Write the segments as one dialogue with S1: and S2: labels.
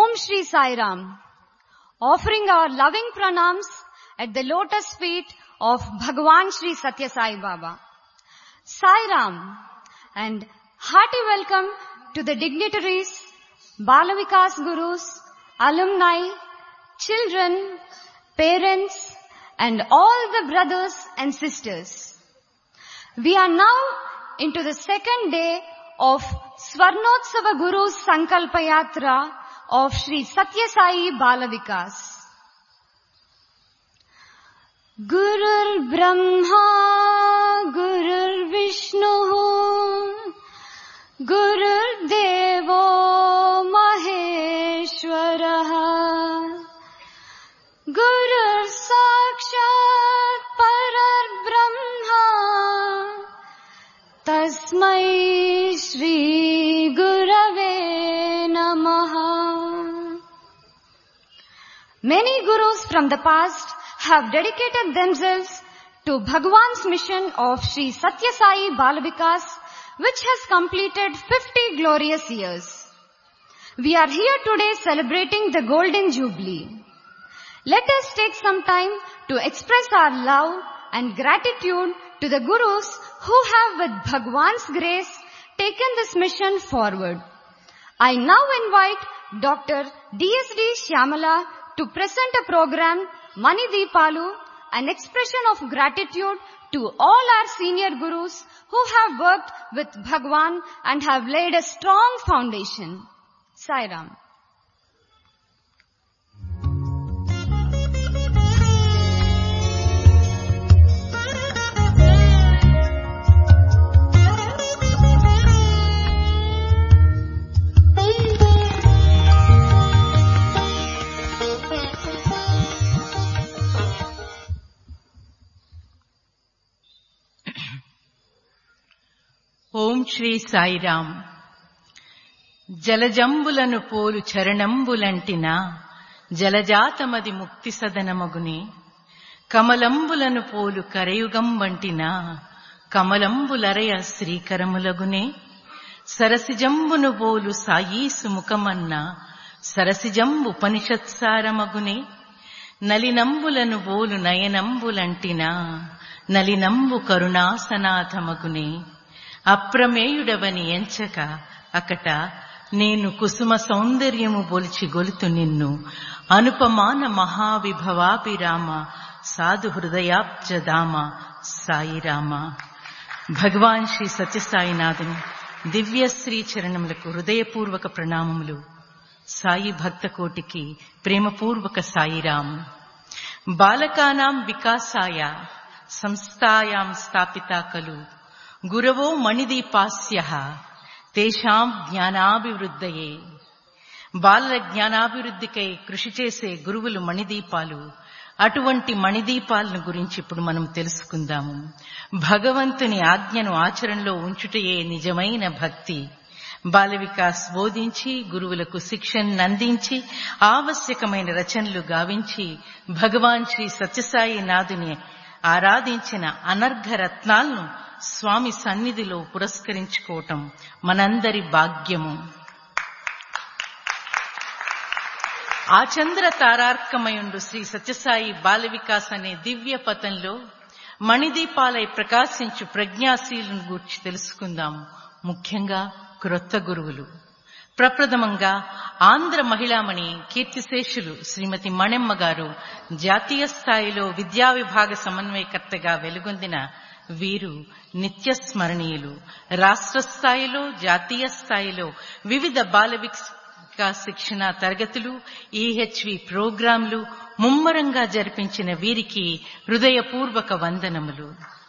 S1: Om Shri Sai Ram, offering our loving pranams at the lotus feet of Bhagwan Shri Satya Sai Baba. Sai Ram and hearty welcome to the dignitaries, Balavikas Gurus, alumni, children, parents and all the brothers and sisters. We are now into the second day of Swarnotsava Guru's Sankalpa Yatra of Sri Satya Sai Balavikas. Gurur Brahma, Gurur Vishnu, Gurur Devo Maheshwaraha, Gurur Sakshat Parar Brahma, Tasmai Shri Gurave Namaha. Many gurus from the past have dedicated themselves to Bhagwan's mission of Sri Satya Sai Balavikas, which has completed 50 glorious years. We are here today celebrating the Golden Jubilee. Let us take some time to express our love and gratitude to the gurus who have with Bhagwan's grace taken this mission forward. I now invite Dr. DSD Shyamala to present a program Mani Deepalu, an expression of gratitude to all our senior gurus who have worked with Bhagwan and have laid a strong foundation. Sairam.
S2: Om Shri Sairam జలజంబులను పోలు చరణంబులంటిన జలజాతమది ముక్తి సదనమగుని కమలంబులను పోలు కరయుగం వంటిన కమలంబులరయ శ్రీకరములగునే సరసిజంబును పోలు సాయీసు ముఖమన్న సరసిజంబు ఉపనిషత్సారమగునే నలినంబులను పోలు నయనంబులంటిన నలినంబు కరుణాసనాథమగునే అప్రమేయుడవని ఎంచక అకట నేను కుసుమ సౌందర్యము బొలిచి గొలుతు నిన్ను అనుపమాన మహావిభవాభిరామ సాధు హృదయాబ్జదామ సాయిరామ భగవాన్ శ్రీ సత్యసాయినాథుని దివ్య శ్రీ చరణములకు హృదయపూర్వక ప్రణామములు సాయి భక్త కోటికి ప్రేమపూర్వక సాయిరాం బాలకానాం వికాసాయ సంస్థాయాం స్థాపితా కలు గురవో మణిదీపాస్య తేషాం జ్ఞానాభివృద్ధయే బాలల జ్ఞానాభివృద్ధికై కృషి చేసే గురువులు మణిదీపాలు అటువంటి మణిదీపాలను గురించి ఇప్పుడు మనం తెలుసుకుందాము భగవంతుని ఆజ్ఞను ఆచరణలో ఉంచుటయే నిజమైన భక్తి బాల వికాస్ బోధించి గురువులకు శిక్షణ అందించి ఆవశ్యకమైన రచనలు గావించి భగవాన్ శ్రీ సత్యసాయి నాథుని ఆరాధించిన అనర్ఘ రత్నాలను స్వామి సన్నిధిలో పురస్కరించుకోవటం మనందరి భాగ్యము ఆచంద్ర తారార్కమయుండు శ్రీ సత్యసాయి బాల వికాస్ అనే దివ్య పథంలో మణిదీపాలై ప్రకాశించు ప్రజ్ఞాశీలను గూర్చి తెలుసుకుందాం ముఖ్యంగా క్రొత్త గురువులు ప్రప్రథమంగా ఆంధ్ర మహిళామణి కీర్తిశేషులు శ్రీమతి మణెమ్మ గారు జాతీయ స్థాయిలో విద్యా విభాగ సమన్వయకర్తగా వెలుగొందిన వీరు నిత్య స్మరణీయులు రాష్ట్ర స్థాయిలో జాతీయ స్థాయిలో వివిధ బాల వికాస్ శిక్షణ తరగతులు ఈహెచ్వి ప్రోగ్రాంలు ముమ్మరంగా జరిపించిన వీరికి హృదయపూర్వక వందనములు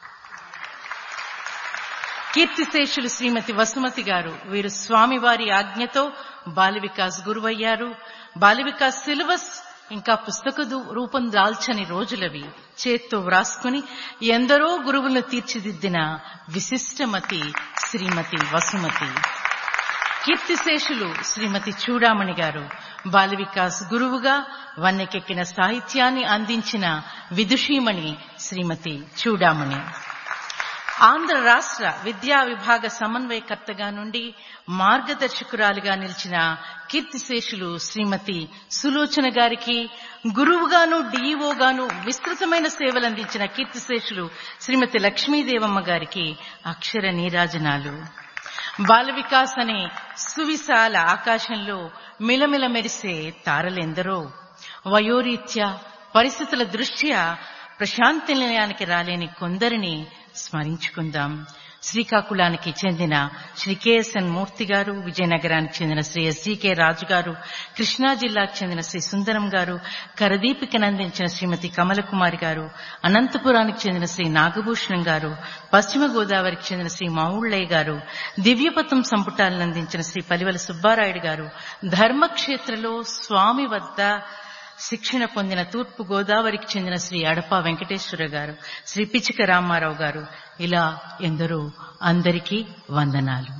S2: కీర్తిశేషులు శ్రీమతి వసుమతి గారు వీరు స్వామివారి ఆజ్ఞతో బాల వికాస్ గురువయ్యారు బాల వికాస్ సిలబస్ ఇంకా పుస్తక రూపం దాల్చని రోజులవి చేత్తో వ్రాసుకుని ఎందరో గురువులను తీర్చిదిద్దిన విశిష్టమతి శ్రీమతి వసుమతి కీర్తిశేషులు శ్రీమతి చూడామణి గారు బాల వికాస్ గురువుగా వన్నెకెక్కిన సాహిత్యాన్ని అందించిన విదుషీమణి శ్రీమతి చూడామణి ఆంధ్ర రాష్ట్ర విద్యా విభాగ సమన్వయకర్తగా నుండి మార్గదర్శకురాలిగా నిలిచిన కీర్తిశేషులు శ్రీమతి సులోచన గారికి గురువుగాను డిఈఓగాను విస్తృతమైన సేవలు అందించిన కీర్తిశేషులు శ్రీమతి లక్ష్మీదేవమ్మ గారికి అక్షర నీరాజనాలు బాల వికాస్ అనే సువిశాల ఆకాశంలో మిలమిల మెరిసే తారలెందరో వయోరీత్యా పరిస్థితుల దృష్ట్యా ప్రశాంతి నిలయానికి రాలేని కొందరిని స్మరించుకుందాం శ్రీకాకుళానికి చెందిన శ్రీ కెఎస్ఎన్ మూర్తి గారు విజయనగరానికి చెందిన శ్రీ ఎస్జీకే రాజు గారు కృష్ణా జిల్లాకు చెందిన శ్రీ సుందరం గారు కరదీపికను అందించిన శ్రీమతి కమలకుమారి గారు అనంతపురానికి చెందిన శ్రీ నాగభూషణం గారు పశ్చిమ గోదావరికి చెందిన శ్రీ మావుళ్ళయ్య గారు దివ్యపథం సంపుటాలను అందించిన శ్రీ పలివల సుబ్బారాయుడు గారు ధర్మక్షేత్రలో స్వామి వద్ద శిక్షణ పొందిన తూర్పు గోదావరికి చెందిన శ్రీ అడప వెంకటేశ్వర గారు శ్రీ పిచ్చిక రామారావు గారు ఇలా ఎందరో అందరికీ వందనాలు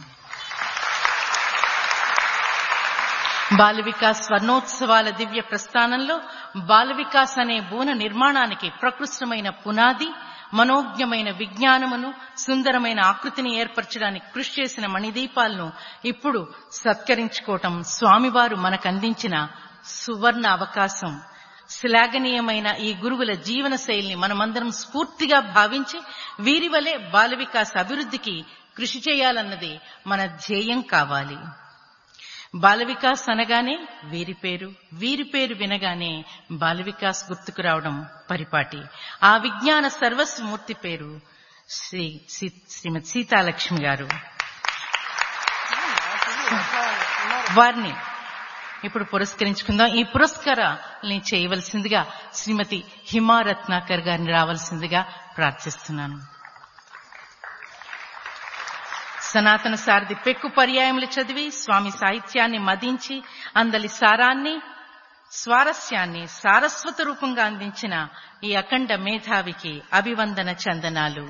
S2: బాల వికాస్ స్వర్ణోత్సవాల దివ్య ప్రస్థానంలో బాల వికాస్ అనే బోన నిర్మాణానికి ప్రకృష్టమైన పునాది మనోజ్ఞమైన విజ్ఞానమును సుందరమైన ఆకృతిని ఏర్పరచడానికి కృషి చేసిన మణిదీపాలను ఇప్పుడు సత్కరించుకోవటం స్వామివారు మనకందించిన సువర్ణ అవకాశం శ్లాఘనీయమైన ఈ గురువుల జీవన శైలిని మనమందరం స్ఫూర్తిగా భావించి వీరి వలె బాల వికాస్ అభివృద్ధికి కృషి చేయాలన్నది మన ధ్యేయం కావాలి బాల వికాస్ అనగానే వీరి పేరు వీరి పేరు వినగానే బాల వికాస్ గుర్తుకు రావడం పరిపాటి ఆ విజ్ఞాన సర్వస్వమూర్తి పేరు శ్రీ శ్రీమతి సీతాలక్ష్మి గారు వారిని ఇప్పుడు పురస్కరించుకుందాం ఈ పురస్కారాన్ని చేయవలసిందిగా శ్రీమతి హిమా రత్నాకర్ గారిని రావాల్సిందిగా ప్రార్థిస్తున్నాను సనాతన సారథి పెక్కు పర్యాయములు చదివి స్వామి సాహిత్యాన్ని మదించి అందలి సారాన్ని స్వారస్యాన్ని సారస్వత రూపంగా అందించిన ఈ అఖండ మేధావికి అభివందన చందనాలు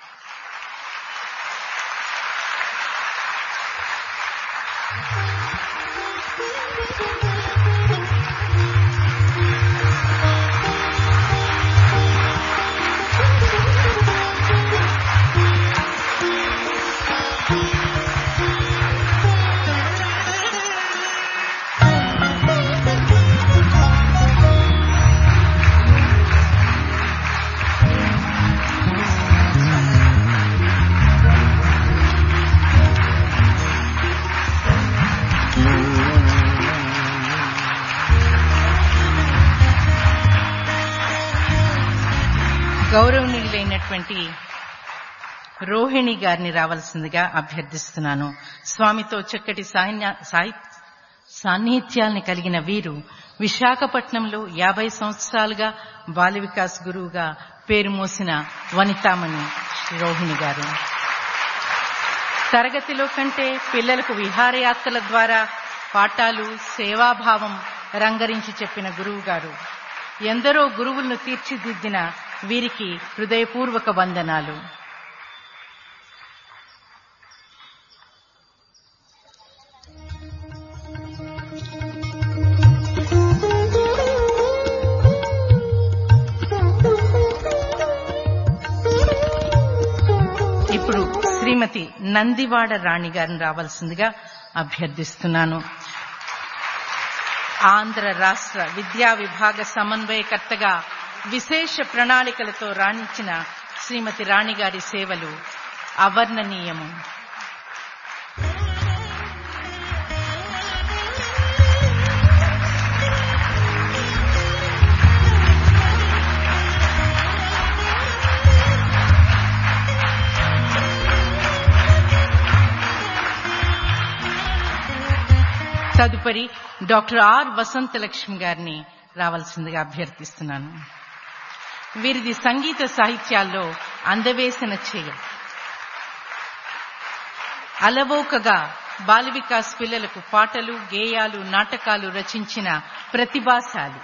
S2: గౌరవనీయులైనటువంటి రోహిణి గారిని రావాల్సిందిగా అభ్యర్థిస్తున్నాను స్వామితో చక్కటి సాన్నిహిత్యాల్ని కలిగిన వీరు విశాఖపట్నంలో యాభై సంవత్సరాలుగా బాల వికాస్ గురువుగా పేరు మోసిన వనితామణి రోహిణి గారు తరగతిలో కంటే పిల్లలకు విహారయాత్రల ద్వారా పాఠాలు సేవాభావం రంగరించి చెప్పిన గురువు గారు ఎందరో గురువులను తీర్చిదిద్దిన వీరికి హృదయపూర్వక వందనాలు ఇప్పుడు శ్రీమతి నందివాడ రాణి గారిని రావాల్సిందిగా అభ్యర్థిస్తున్నాను ఆంధ్ర రాష్ట్ర విద్యా విభాగ సమన్వయకర్తగా విశేష ప్రణాళికలతో రాణించిన శ్రీమతి రాణి గారి సేవలు అవర్ణనీయము తదుపరి డాక్టర్ ఆర్ వసంతలక్ష్మి గారిని రావాల్సిందిగా అభ్యర్థిస్తున్నాను వీరిది సంగీత సాహిత్యాల్లో అందవేసిన చేయ అలవోకగా బాల వికాస్ పిల్లలకు పాటలు గేయాలు నాటకాలు రచించిన ప్రతిభాశాలి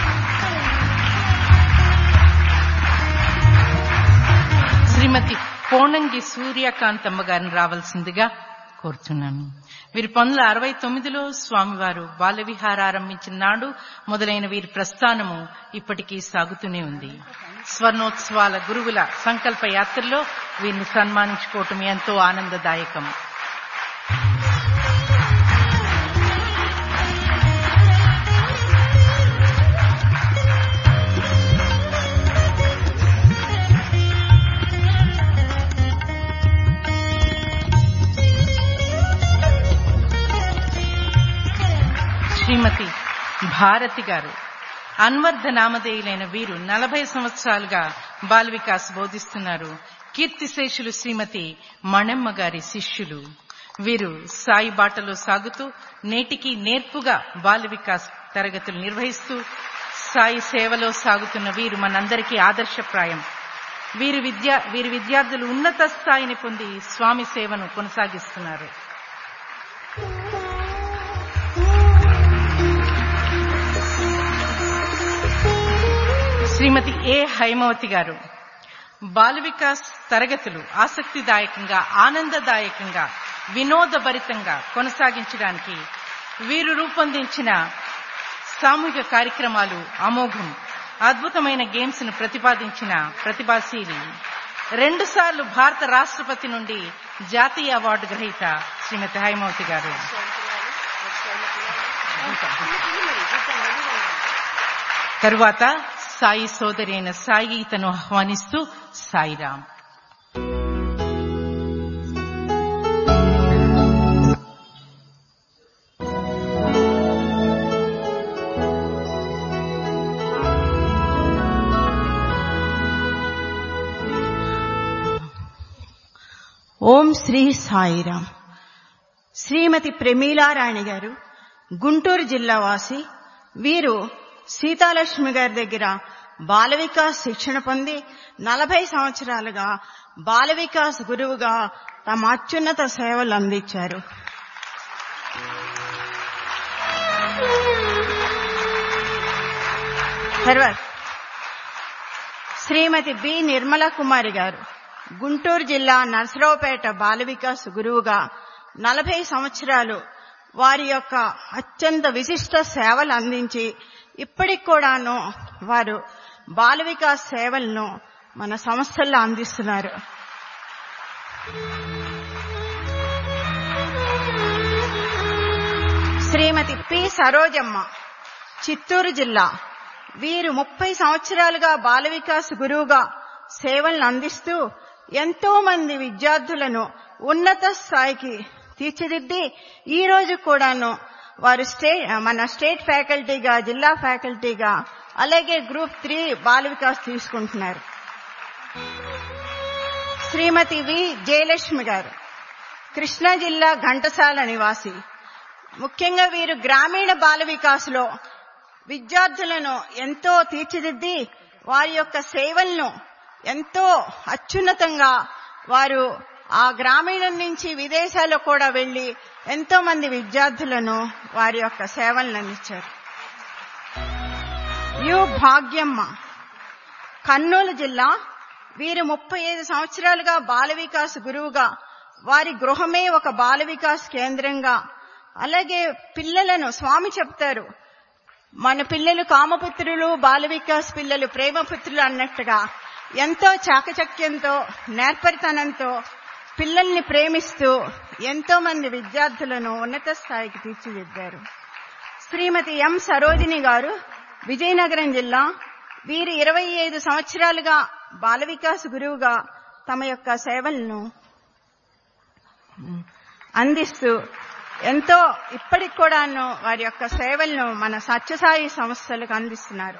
S2: శ్రీమతి కోణంగి సూర్యకాంతమ్మ గారిని రావాల్సిందిగా కోరుతున్నాను వీరి పంతొమ్మిది అరవై తొమ్మిదిలో స్వామివారు బాలవిహార ఆరంభించిన నాడు మొదలైన వీరి ప్రస్థానము ఇప్పటికీ సాగుతూనే ఉంది స్వర్ణోత్సవాల గురువుల సంకల్ప యాత్రలో వీరిని సన్మానించుకోవటం ఎంతో ఆనందదాయకం శ్రీమతి భారతి గారు అన్వర్ధ నామధేయులైన వీరు నలభై సంవత్సరాలుగా బాల వికాస్ బోధిస్తున్నారు కీర్తిశేషులు శ్రీమతి మణమ్మ గారి శిష్యులు వీరు సాయి బాటలో సాగుతూ నేటికి నేర్పుగా బాల వికాస్ తరగతులు నిర్వహిస్తూ సాయి సేవలో సాగుతున్న వీరు మనందరికీ ఆదర్శప్రాయం వీరి విద్యా వీరి విద్యార్థులు ఉన్నత స్థాయిని పొంది స్వామి సేవను కొనసాగిస్తున్నారు శ్రీమతి ఏ హైమవతి గారు బాల వికాస్ తరగతులు ఆసక్తిదాయకంగా ఆనందదాయకంగా వినోదభరితంగా కొనసాగించడానికి వీరు రూపొందించిన సామూహిక కార్యక్రమాలు అమోఘం అద్భుతమైన గేమ్స్ ను ప్రతిపాదించిన ప్రతిభాశీలి రెండుసార్లు భారత రాష్ట్రపతి నుండి జాతీయ అవార్డు గ్రహీత శ్రీమతి హైమవతి గారు తరువాత సాయి సోదరి అయిన సాయి గీతను ఆహ్వానిస్తూ సాయిరాం
S3: ఓం శ్రీ సాయిరాం శ్రీమతి ప్రమీలారాణి గారు గుంటూరు జిల్లా వాసి వీరు సీతాలక్ష్మి గారి దగ్గర బాల వికాస్ శిక్షణ పొంది నలభై సంవత్సరాలుగా బాల వికాస్ గురువుగా తమ అత్యున్నత సేవలు అందించారు తర్వాత శ్రీమతి బి నిర్మలా కుమారి గారు గుంటూరు జిల్లా నరసరావుపేట బాల వికాస్ గురువుగా నలభై సంవత్సరాలు వారి యొక్క అత్యంత విశిష్ట సేవలు అందించి ఇప్పటికి కూడాను వారు బాల వికాస్ సేవలను మన సంస్థల్లో అందిస్తున్నారు శ్రీమతి పి సరోజమ్మ చిత్తూరు జిల్లా వీరు ముప్పై సంవత్సరాలుగా బాల వికాస్ గురువుగా సేవలను అందిస్తూ ఎంతో మంది విద్యార్థులను ఉన్నత స్థాయికి తీర్చిదిద్ది ఈ రోజు కూడాను వారు స్టేట్ మన స్టేట్ ఫ్యాకల్టీగా జిల్లా ఫ్యాకల్టీగా అలాగే గ్రూప్ త్రీ బాల వికాస్ తీసుకుంటున్నారు శ్రీమతి వి జయలక్ష్మి గారు కృష్ణా జిల్లా ఘంటసాల నివాసి ముఖ్యంగా వీరు గ్రామీణ బాల వికాస్లో విద్యార్థులను ఎంతో తీర్చిదిద్ది వారి యొక్క సేవలను ఎంతో అత్యున్నతంగా వారు ఆ గ్రామీణం నుంచి విదేశాల్లో కూడా వెళ్లి ఎంతో మంది విద్యార్థులను వారి యొక్క సేవలను అందించారు యు భాగ్యమ్మ కర్నూలు జిల్లా వీరు ముప్పై ఐదు సంవత్సరాలుగా బాల వికాస్ గురువుగా వారి గృహమే ఒక బాల వికాస్ కేంద్రంగా అలాగే పిల్లలను స్వామి చెప్తారు మన పిల్లలు కామపుత్రులు బాల వికాస్ పిల్లలు ప్రేమపుత్రులు అన్నట్టుగా ఎంతో చాకచక్యంతో నేర్పరితనంతో పిల్లల్ని ప్రేమిస్తూ ఎంతో మంది విద్యార్థులను ఉన్నత స్థాయికి తీర్చిదిద్దారు శ్రీమతి ఎం సరోజిని గారు విజయనగరం జిల్లా వీరు ఇరవై ఐదు సంవత్సరాలుగా బాల వికాస్ గురువుగా తమ యొక్క సేవలను అందిస్తూ ఎంతో ఇప్పటికి కూడాను వారి యొక్క సేవలను మన సత్యసాయి సంస్థలకు అందిస్తున్నారు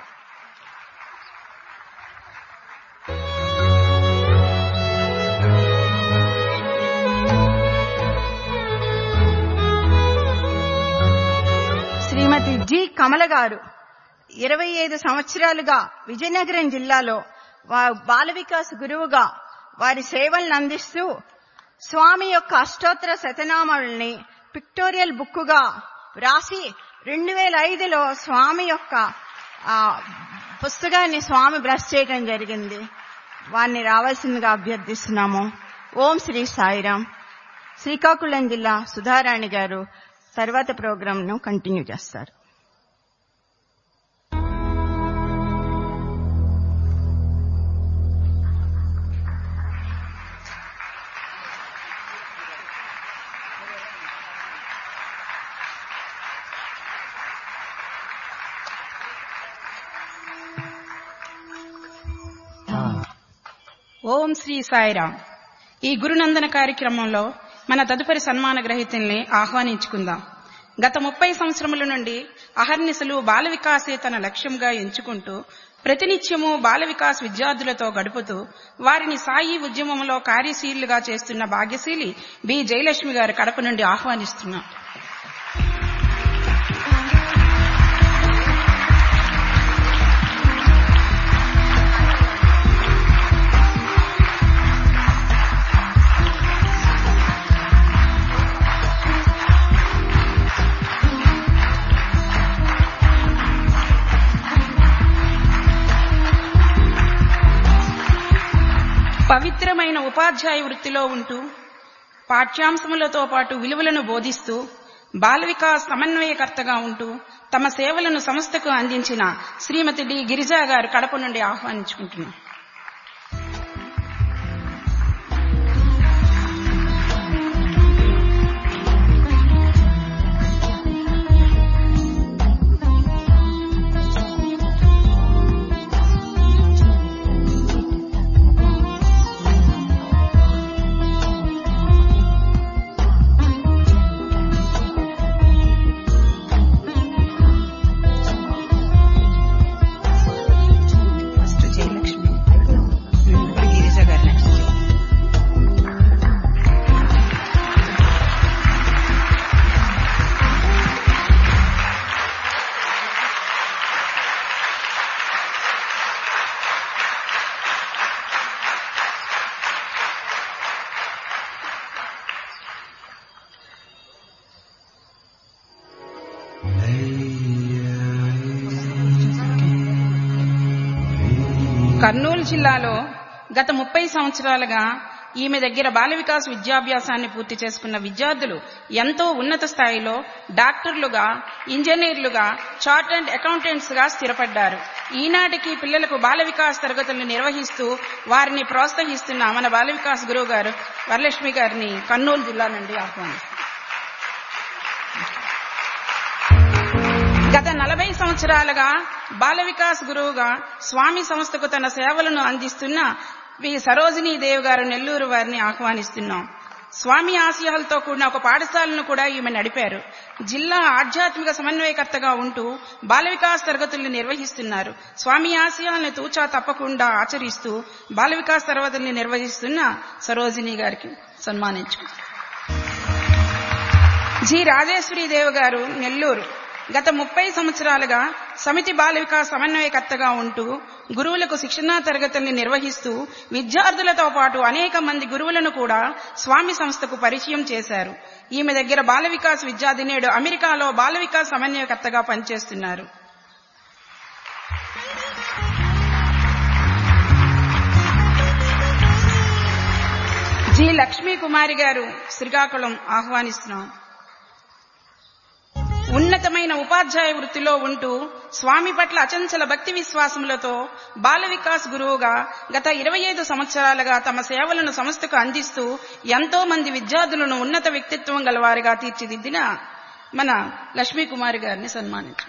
S3: శ్రీమతి జి కమల గారు ఇరవై ఐదు సంవత్సరాలుగా విజయనగరం జిల్లాలో వా- బాల వికాస్ గురువుగా వారి సేవలను అందిస్తూ స్వామి యొక్క అష్టోత్తర శతనామాలని పిక్టోరియల్ బుక్కుగా వ్రాసి రెండు వేల ఐదులో స్వామి యొక్క ఆ, పుస్తకాన్ని స్వామి బ్రష్ చేయడం జరిగింది వారిని రావాల్సిందిగా అభ్యర్థిస్తున్నాము ఓం శ్రీ సాయిరాం శ్రీకాకుళం జిల్లా సుధారాణి గారు తర్వాత ప్రోగ్రామ్ ను కంటిన్యూ చేస్తారు
S4: ఓం శ్రీ సాయిరామ్ ఈ గురునందన కార్యక్రమంలో మన తదుపరి సన్మాన గ్రహీతల్ని ఆహ్వానించుకుందాం గత ముప్పై సంవత్సరముల నుండి అహర్నిశలు బాల వికాసే తన లక్ష్యంగా ఎంచుకుంటూ ప్రతినిత్యము బాల వికాస్ విద్యార్థులతో గడుపుతూ వారిని సాయి ఉద్యమంలో కార్యశీలుగా చేస్తున్న భాగ్యశీలి బి జయలక్ష్మి గారు కడప నుండి ఆహ్వానిస్తున్నాం పవిత్రమైన ఉపాధ్యాయ వృత్తిలో ఉంటూ పాఠ్యాంశములతో పాటు విలువలను బోధిస్తూ బాల వికాస్ సమన్వయకర్తగా ఉంటూ తమ సేవలను సంస్థకు అందించిన శ్రీమతి డి గిరిజా గారు కడప నుండి ఆహ్వానించుకుంటున్నాం ఫస్ట్ జయలక్ష్మి ఇప్పుడు గిరిజ గారు నెక్స్ట్ కర్నూలు జిల్లాలో గత ముప్పై సంవత్సరాలుగా ఈమె దగ్గర బాల వికాస్ విద్యాభ్యాసాన్ని పూర్తి చేసుకున్న విద్యార్థులు ఎంతో ఉన్నత స్థాయిలో డాక్టర్లుగా ఇంజనీర్లుగా చార్ట్ అండ్ అకౌంటెంట్స్ గా స్థిరపడ్డారు ఈనాటికి పిల్లలకు బాల వికాస్ తరగతులను నిర్వహిస్తూ వారిని ప్రోత్సహిస్తున్న మన బాల వికాస్ గురువు గారు వరలక్ష్మి గారిని కర్నూలు జిల్లా నుండి ఆహ్వానిస్తారు గత నలభై సంవత్సరాలుగా బాల వికాస్ గురువుగా స్వామి సంస్థకు తన సేవలను అందిస్తున్న వి సరోజినీ దేవ్ గారు నెల్లూరు వారిని ఆహ్వానిస్తున్నాం స్వామి ఆశయాలతో కూడిన ఒక పాఠశాలను కూడా ఈమె నడిపారు జిల్లా ఆధ్యాత్మిక సమన్వయకర్తగా ఉంటూ బాల వికాస్ తరగతుల్ని నిర్వహిస్తున్నారు స్వామి ఆశయాలను తూచా తప్పకుండా ఆచరిస్తూ బాల వికాస్ తరగతుల్ని నిర్వహిస్తున్న సరోజిని గారికి సన్మానించుకుంటారు జి రాజేశ్వరి దేవ్ గారు నెల్లూరు గత ముప్పై సంవత్సరాలుగా సమితి బాల వికాస్ సమన్వయకర్తగా ఉంటూ గురువులకు శిక్షణా తరగతుల్ని నిర్వహిస్తూ విద్యార్థులతో పాటు అనేక మంది గురువులను కూడా స్వామి సంస్థకు పరిచయం చేశారు ఈమె దగ్గర బాల వికాస్ విద్యార్థి నేడు అమెరికాలో బాల వికాస్ సమన్వయకర్తగా పనిచేస్తున్నారు జి లక్ష్మీ కుమారి గారు శ్రీకాకుళం ఆహ్వానిస్తున్నాం ఉన్నతమైన ఉపాధ్యాయ వృత్తిలో ఉంటూ స్వామి పట్ల అచంచల భక్తి విశ్వాసములతో బాల వికాస్ గురువుగా గత ఇరవై ఐదు సంవత్సరాలుగా తమ సేవలను సంస్థకు అందిస్తూ ఎంతో మంది విద్యార్థులను ఉన్నత వ్యక్తిత్వం గలవారిగా తీర్చిదిద్దిన మన లక్ష్మీ కుమారి గారిని సన్మానించారు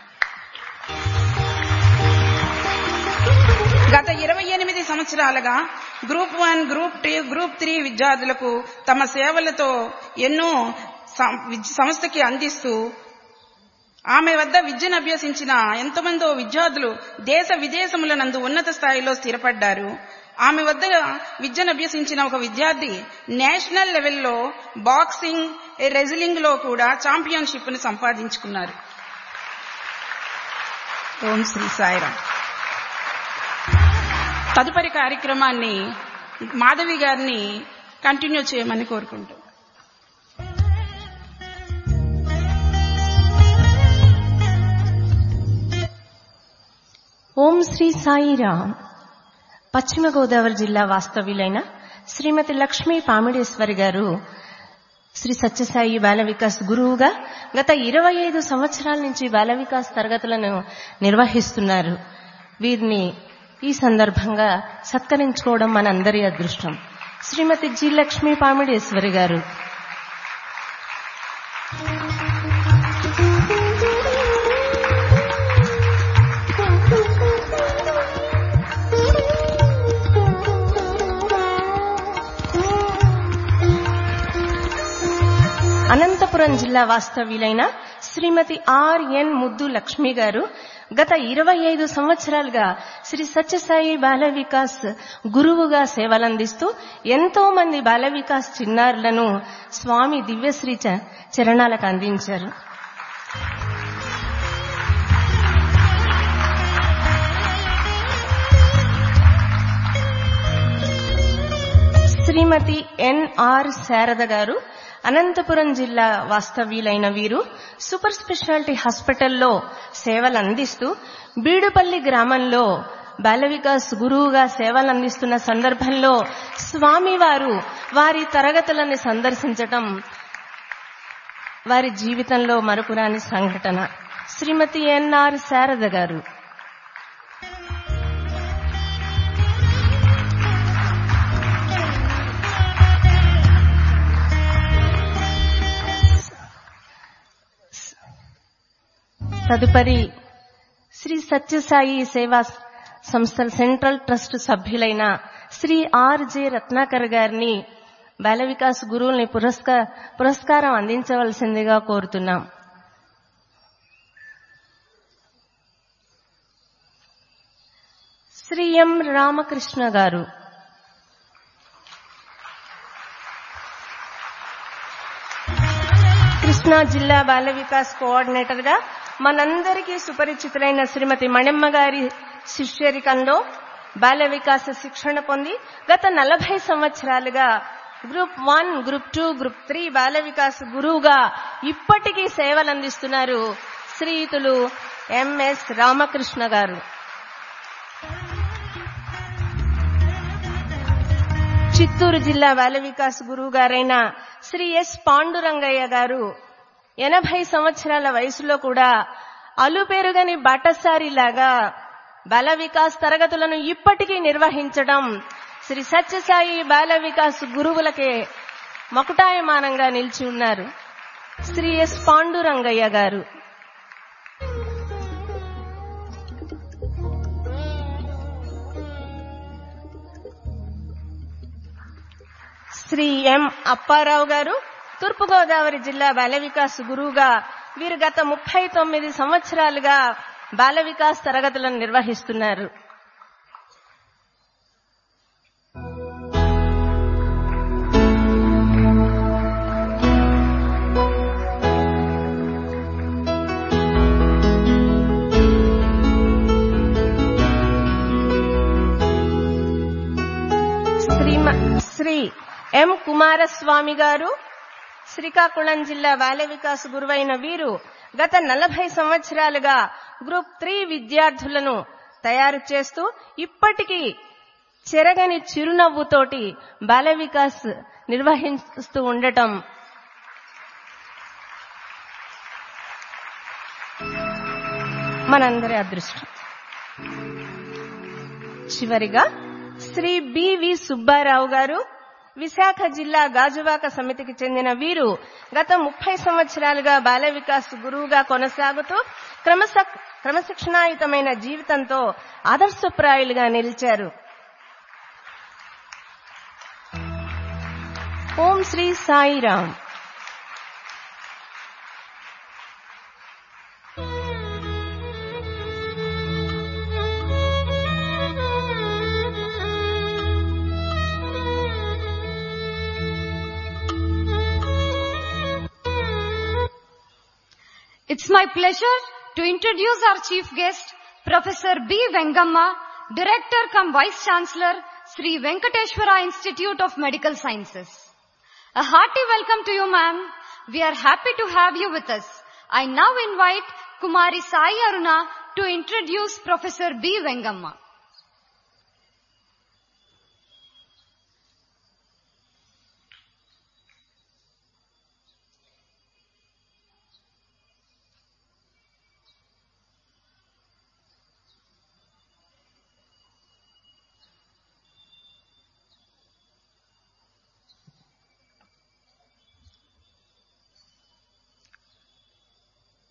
S4: గత ఇరవై ఎనిమిది సంవత్సరాలుగా group one group two group three విద్యార్థులకు తమ సేవలతో ఎన్నో సం- విద్య- సంస్థకి అందిస్తూ ఆమె వద్ద విద్యను అభ్యసించిన ఎంతమందో విద్యార్థులు దేశ విదేశముల నందు ఉన్నత స్థాయిలో స్థిరపడ్డారు ఆమె వద్ద విద్యను అభ్యసించిన ఒక విద్యార్థి నేషనల్ లెవెల్లో బాక్సింగ్ రెజ్లింగ్ లో కూడా ఛాంపియన్షిప్ ను సంపాదించుకున్నారు ఓం శ్రీ సాయిరామ్ తదుపరి కార్యక్రమాన్ని మాధవి గారిని కంటిన్యూ చేయమని కోరుకుంటూ
S5: ఓం శ్రీ సాయిరామ్ పశ్చిమ గోదావరి జిల్లా వాస్తవ్యులైన శ్రీమతి లక్ష్మీ పామిడేశ్వరి గారు శ్రీ సత్యసాయి బాల వికాస్ గురువుగా గత ఇరవై ఐదు సంవత్సరాల నుంచి బాల వికాస్ తరగతులను నిర్వహిస్తున్నారు వీరిని ఈ సందర్భంగా సత్కరించుకోవడం మనందరి అదృష్టం శ్రీమతి జి లక్ష్మీ పామిడేశ్వరి గారు అనంతపురం జిల్లా వాస్తవ్యులైన శ్రీమతి ఆర్ఎన్ ముద్దు లక్ష్మి గారు గత ఇరవై ఐదు సంవత్సరాలుగా శ్రీ సత్యసాయి బాల వికాస్ గురువుగా సేవలందిస్తూ ఎంతో మంది బాల వికాస్ చిన్నారులను స్వామి దివ్యశ్రీ చ- చరణాలకు అందించారు శ్రీమతి ఎన్ఆర్ శారద గారు అనంతపురం జిల్లా వాస్తవ్యులైన వీరు సూపర్ స్పెషాలిటీ హాస్పిటల్లో సేవలు అందిస్తూ బీడుపల్లి గ్రామంలో బాల వికాస్ గురువుగా సేవలు అందిస్తున్న సందర్భంలో స్వామివారు వారి తరగతులను సందర్శించటం వారి జీవితంలో మరపురాని సంఘటన శ్రీమతి ఎన్ఆర్ శారద గారు తదుపరి శ్రీ సత్యసాయి సేవా సంస్థల సెంట్రల్ ట్రస్ట్ సభ్యులైన శ్రీ ఆర్ జె రత్నాకర్ గారిని బాల వికాస్ గురువుల్ని పురస్క పురస్కారం అందించవలసిందిగా కోరుతున్నాం శ్రీ ఎం రామకృష్ణ గారు కృష్ణా జిల్లా బాల వికాస్ కోఆర్డినేటర్ గా మనందరికీ సుపరిచితులైన శ్రీమతి మణమ్మ గారి శిష్యరికంలో బాల వికాస శిక్షణ పొంది గత నలభై సంవత్సరాలుగా group one group two group three Bala Vikas గురువుగా ఇప్పటికీ సేవలు అందిస్తున్నారు శ్రీయుతులు ఎంఎస్ రామకృష్ణ గారు చిత్తూరు జిల్లా బాల వికాస్ గురువు గారైన శ్రీ ఎస్ పాండురంగయ్య గారు ఎనభై సంవత్సరాల వయసులో కూడా అలుపెరుగని బాటసారిలాగా బాల వికాస్ తరగతులను ఇప్పటికీ నిర్వహించడం శ్రీ సత్యసాయి బాల వికాస్ గురువులకే మకుటాయమానంగా నిలిచి ఉన్నారు శ్రీ ఎస్ పాండురంగయ్య గారు శ్రీ ఎం అప్పారావు గారు తూర్పుగోదావరి జిల్లా బాల వికాస్ గురువుగా వీరు గత ముప్పై తొమ్మిది సంవత్సరాలుగా బాల వికాస్ తరగతులను నిర్వహిస్తున్నారు శ్రీమ శ్రీ ఎం కుమారస్వామి గారు శ్రీకాకుళం జిల్లా బాల వికాస్ గురువైన వీరు గత నలభై సంవత్సరాలుగా గ్రూప్ త్రీ విద్యార్థులను తయారు చేస్తూ ఇప్పటికీ చెరగని చిరునవ్వుతోటి బాల వికాస్ నిర్వహిస్తూ ఉండటం మనందరి అదృష్టం చివరిగా శ్రీ బివి సుబ్బారావు గారు విశాఖ జిల్లా గాజువాక సమితికి చెందిన వీరు గత ముప్పై సంవత్సరాలుగా బాల వికాస్ గురువుగా కొనసాగుతూ క్రమశ క్రమశిక్షణాయుతమైన జీవితంతో ఆదర్శప్రాయులుగా నిలిచారు ఓం Shri Sairam
S1: It's my pleasure to introduce our chief guest, Professor B. Vengamma, Director cum Vice Chancellor, Sri Venkateshwara Institute of Medical Sciences. A hearty welcome to you, ma'am. We are happy to have you with us. I now invite Kumari Sai Aruna to introduce Professor B. Vengamma.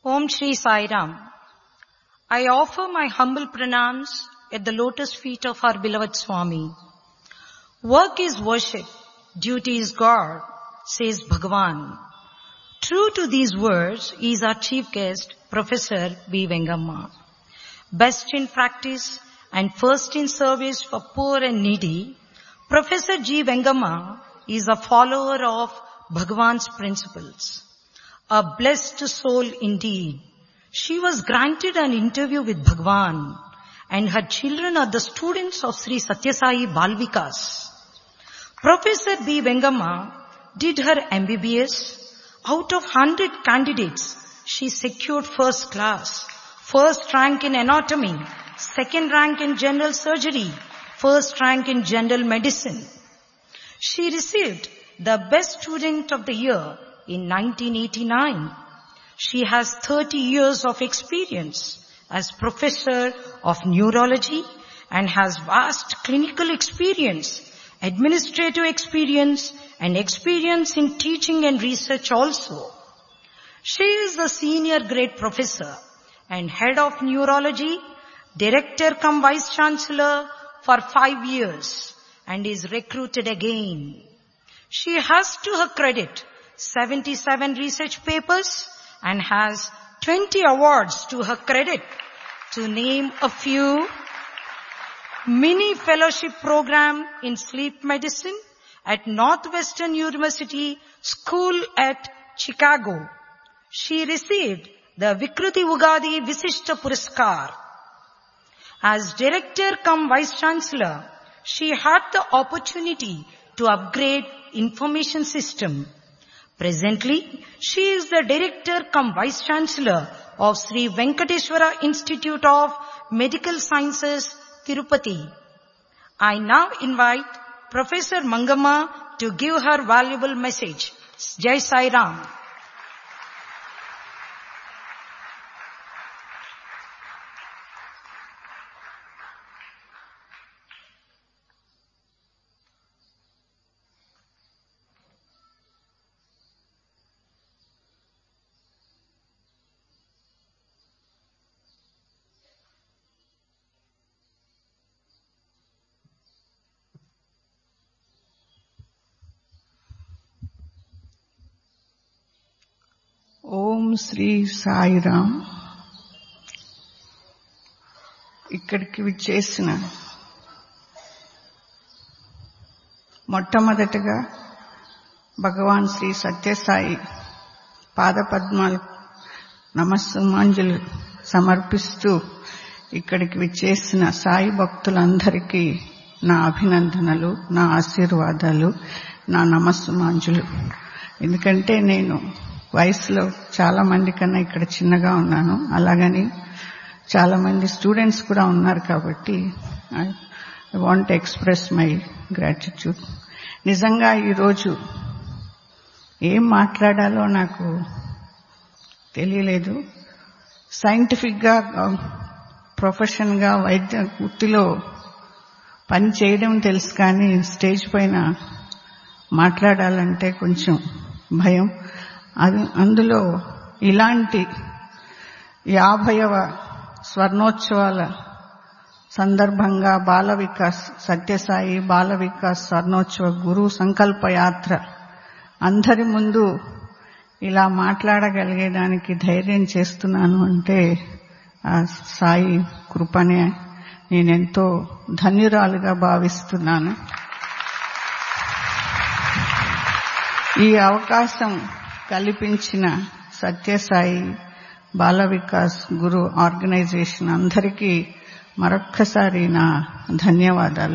S6: Om Shri Sai Ram. I offer my humble pranams at the lotus feet of our beloved Swami. Work is worship, duty is God, says Bhagavan. True to these words is our chief guest, Professor B. Vengamma. Best in practice and first in service for poor and needy, Professor G. Vengamma is a follower of Bhagavan's principles. A blessed soul indeed. She was granted an interview with Bhagavan and her children are the students of Sri Satyasai Balvikas. Professor B. Vengamma did her MBBS. Out of 100 candidates, she secured first class, first rank in anatomy, second rank in general surgery, first rank in general medicine. She received the best student of the year in 1989. She has 30 years of experience as professor of neurology and has vast clinical experience, administrative experience and experience in teaching and research also. She is the senior grade professor and head of neurology, director cum vice chancellor for five years and is recruited again. She has to her credit 77 research papers and has 20 awards to her credit to name a few. Mini fellowship program in sleep medicine at Northwestern University School at Chicago. She received the Vikruti Ugadi Visishta Puraskar. As director cum vice chancellor, she had the opportunity to upgrade information system. Presently, she is the director cum vice chancellor of Sri Venkateswara Institute of Medical Sciences, Tirupati. I now invite Professor Mangama to give her valuable message. Jai Sai Ram.
S7: ఓం శ్రీ సాయిరామ్ ఇక్కడికి విచ్చేసిన మొట్టమొదటగా భగవాన్ శ్రీ సత్యసాయి పాదపద్మాలు నమస్సుమాంజలు సమర్పిస్తూ ఇక్కడికి విచ్చేసిన సాయి భక్తులందరికీ నా అభినందనలు నా ఆశీర్వాదాలు నా నమస్సుమాంజులు ఎందుకంటే నేను వయసులో చాలా మంది కన్నా ఇక్కడ చిన్నగా ఉన్నాను అలాగని చాలా మంది స్టూడెంట్స్ కూడా ఉన్నారు కాబట్టి I want express my gratitude నిజంగా ఈరోజు ఏం మాట్లాడాలో నాకు తెలియలేదు సైంటిఫిక్గా ప్రొఫెషన్గా వైద్య వృత్తిలో పని చేయడం తెలుసు కానీ స్టేజ్ పైన మాట్లాడాలంటే కొంచెం భయం అది అందులో ఇలాంటి యాభైవ స్వర్ణోత్సవాల సందర్భంగా బాల వికాస్ సత్యసాయి బాల వికాస్ స్వర్ణోత్సవ గురు సంకల్ప యాత్ర అందరి ముందు ఇలా మాట్లాడగలిగేదానికి ధైర్యం చేస్తున్నాను అంటే ఆ సాయి కృపనే నేనెంతో ధన్యురాలుగా భావిస్తున్నాను ఈ అవకాశం కల్పించిన సత్యసాయి బాల వికాస్ గురు ఆర్గనైజేషన్ అందరికీ మరొక్కసారి నా ధన్యవాదాలు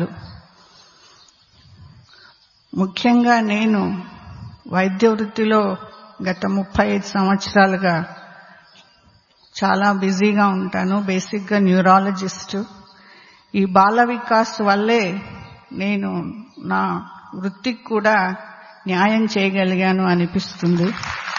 S7: ముఖ్యంగా నేను వైద్య వృత్తిలో గత ముప్పై ఐదు సంవత్సరాలుగా చాలా బిజీగా ఉంటాను బేసిక్గా న్యూరాలజిస్ట్ ఈ బాల వికాస్ వల్లే నేను నా వృత్తికి కూడా న్యాయం చేయగలిగాను అనిపిస్తుంది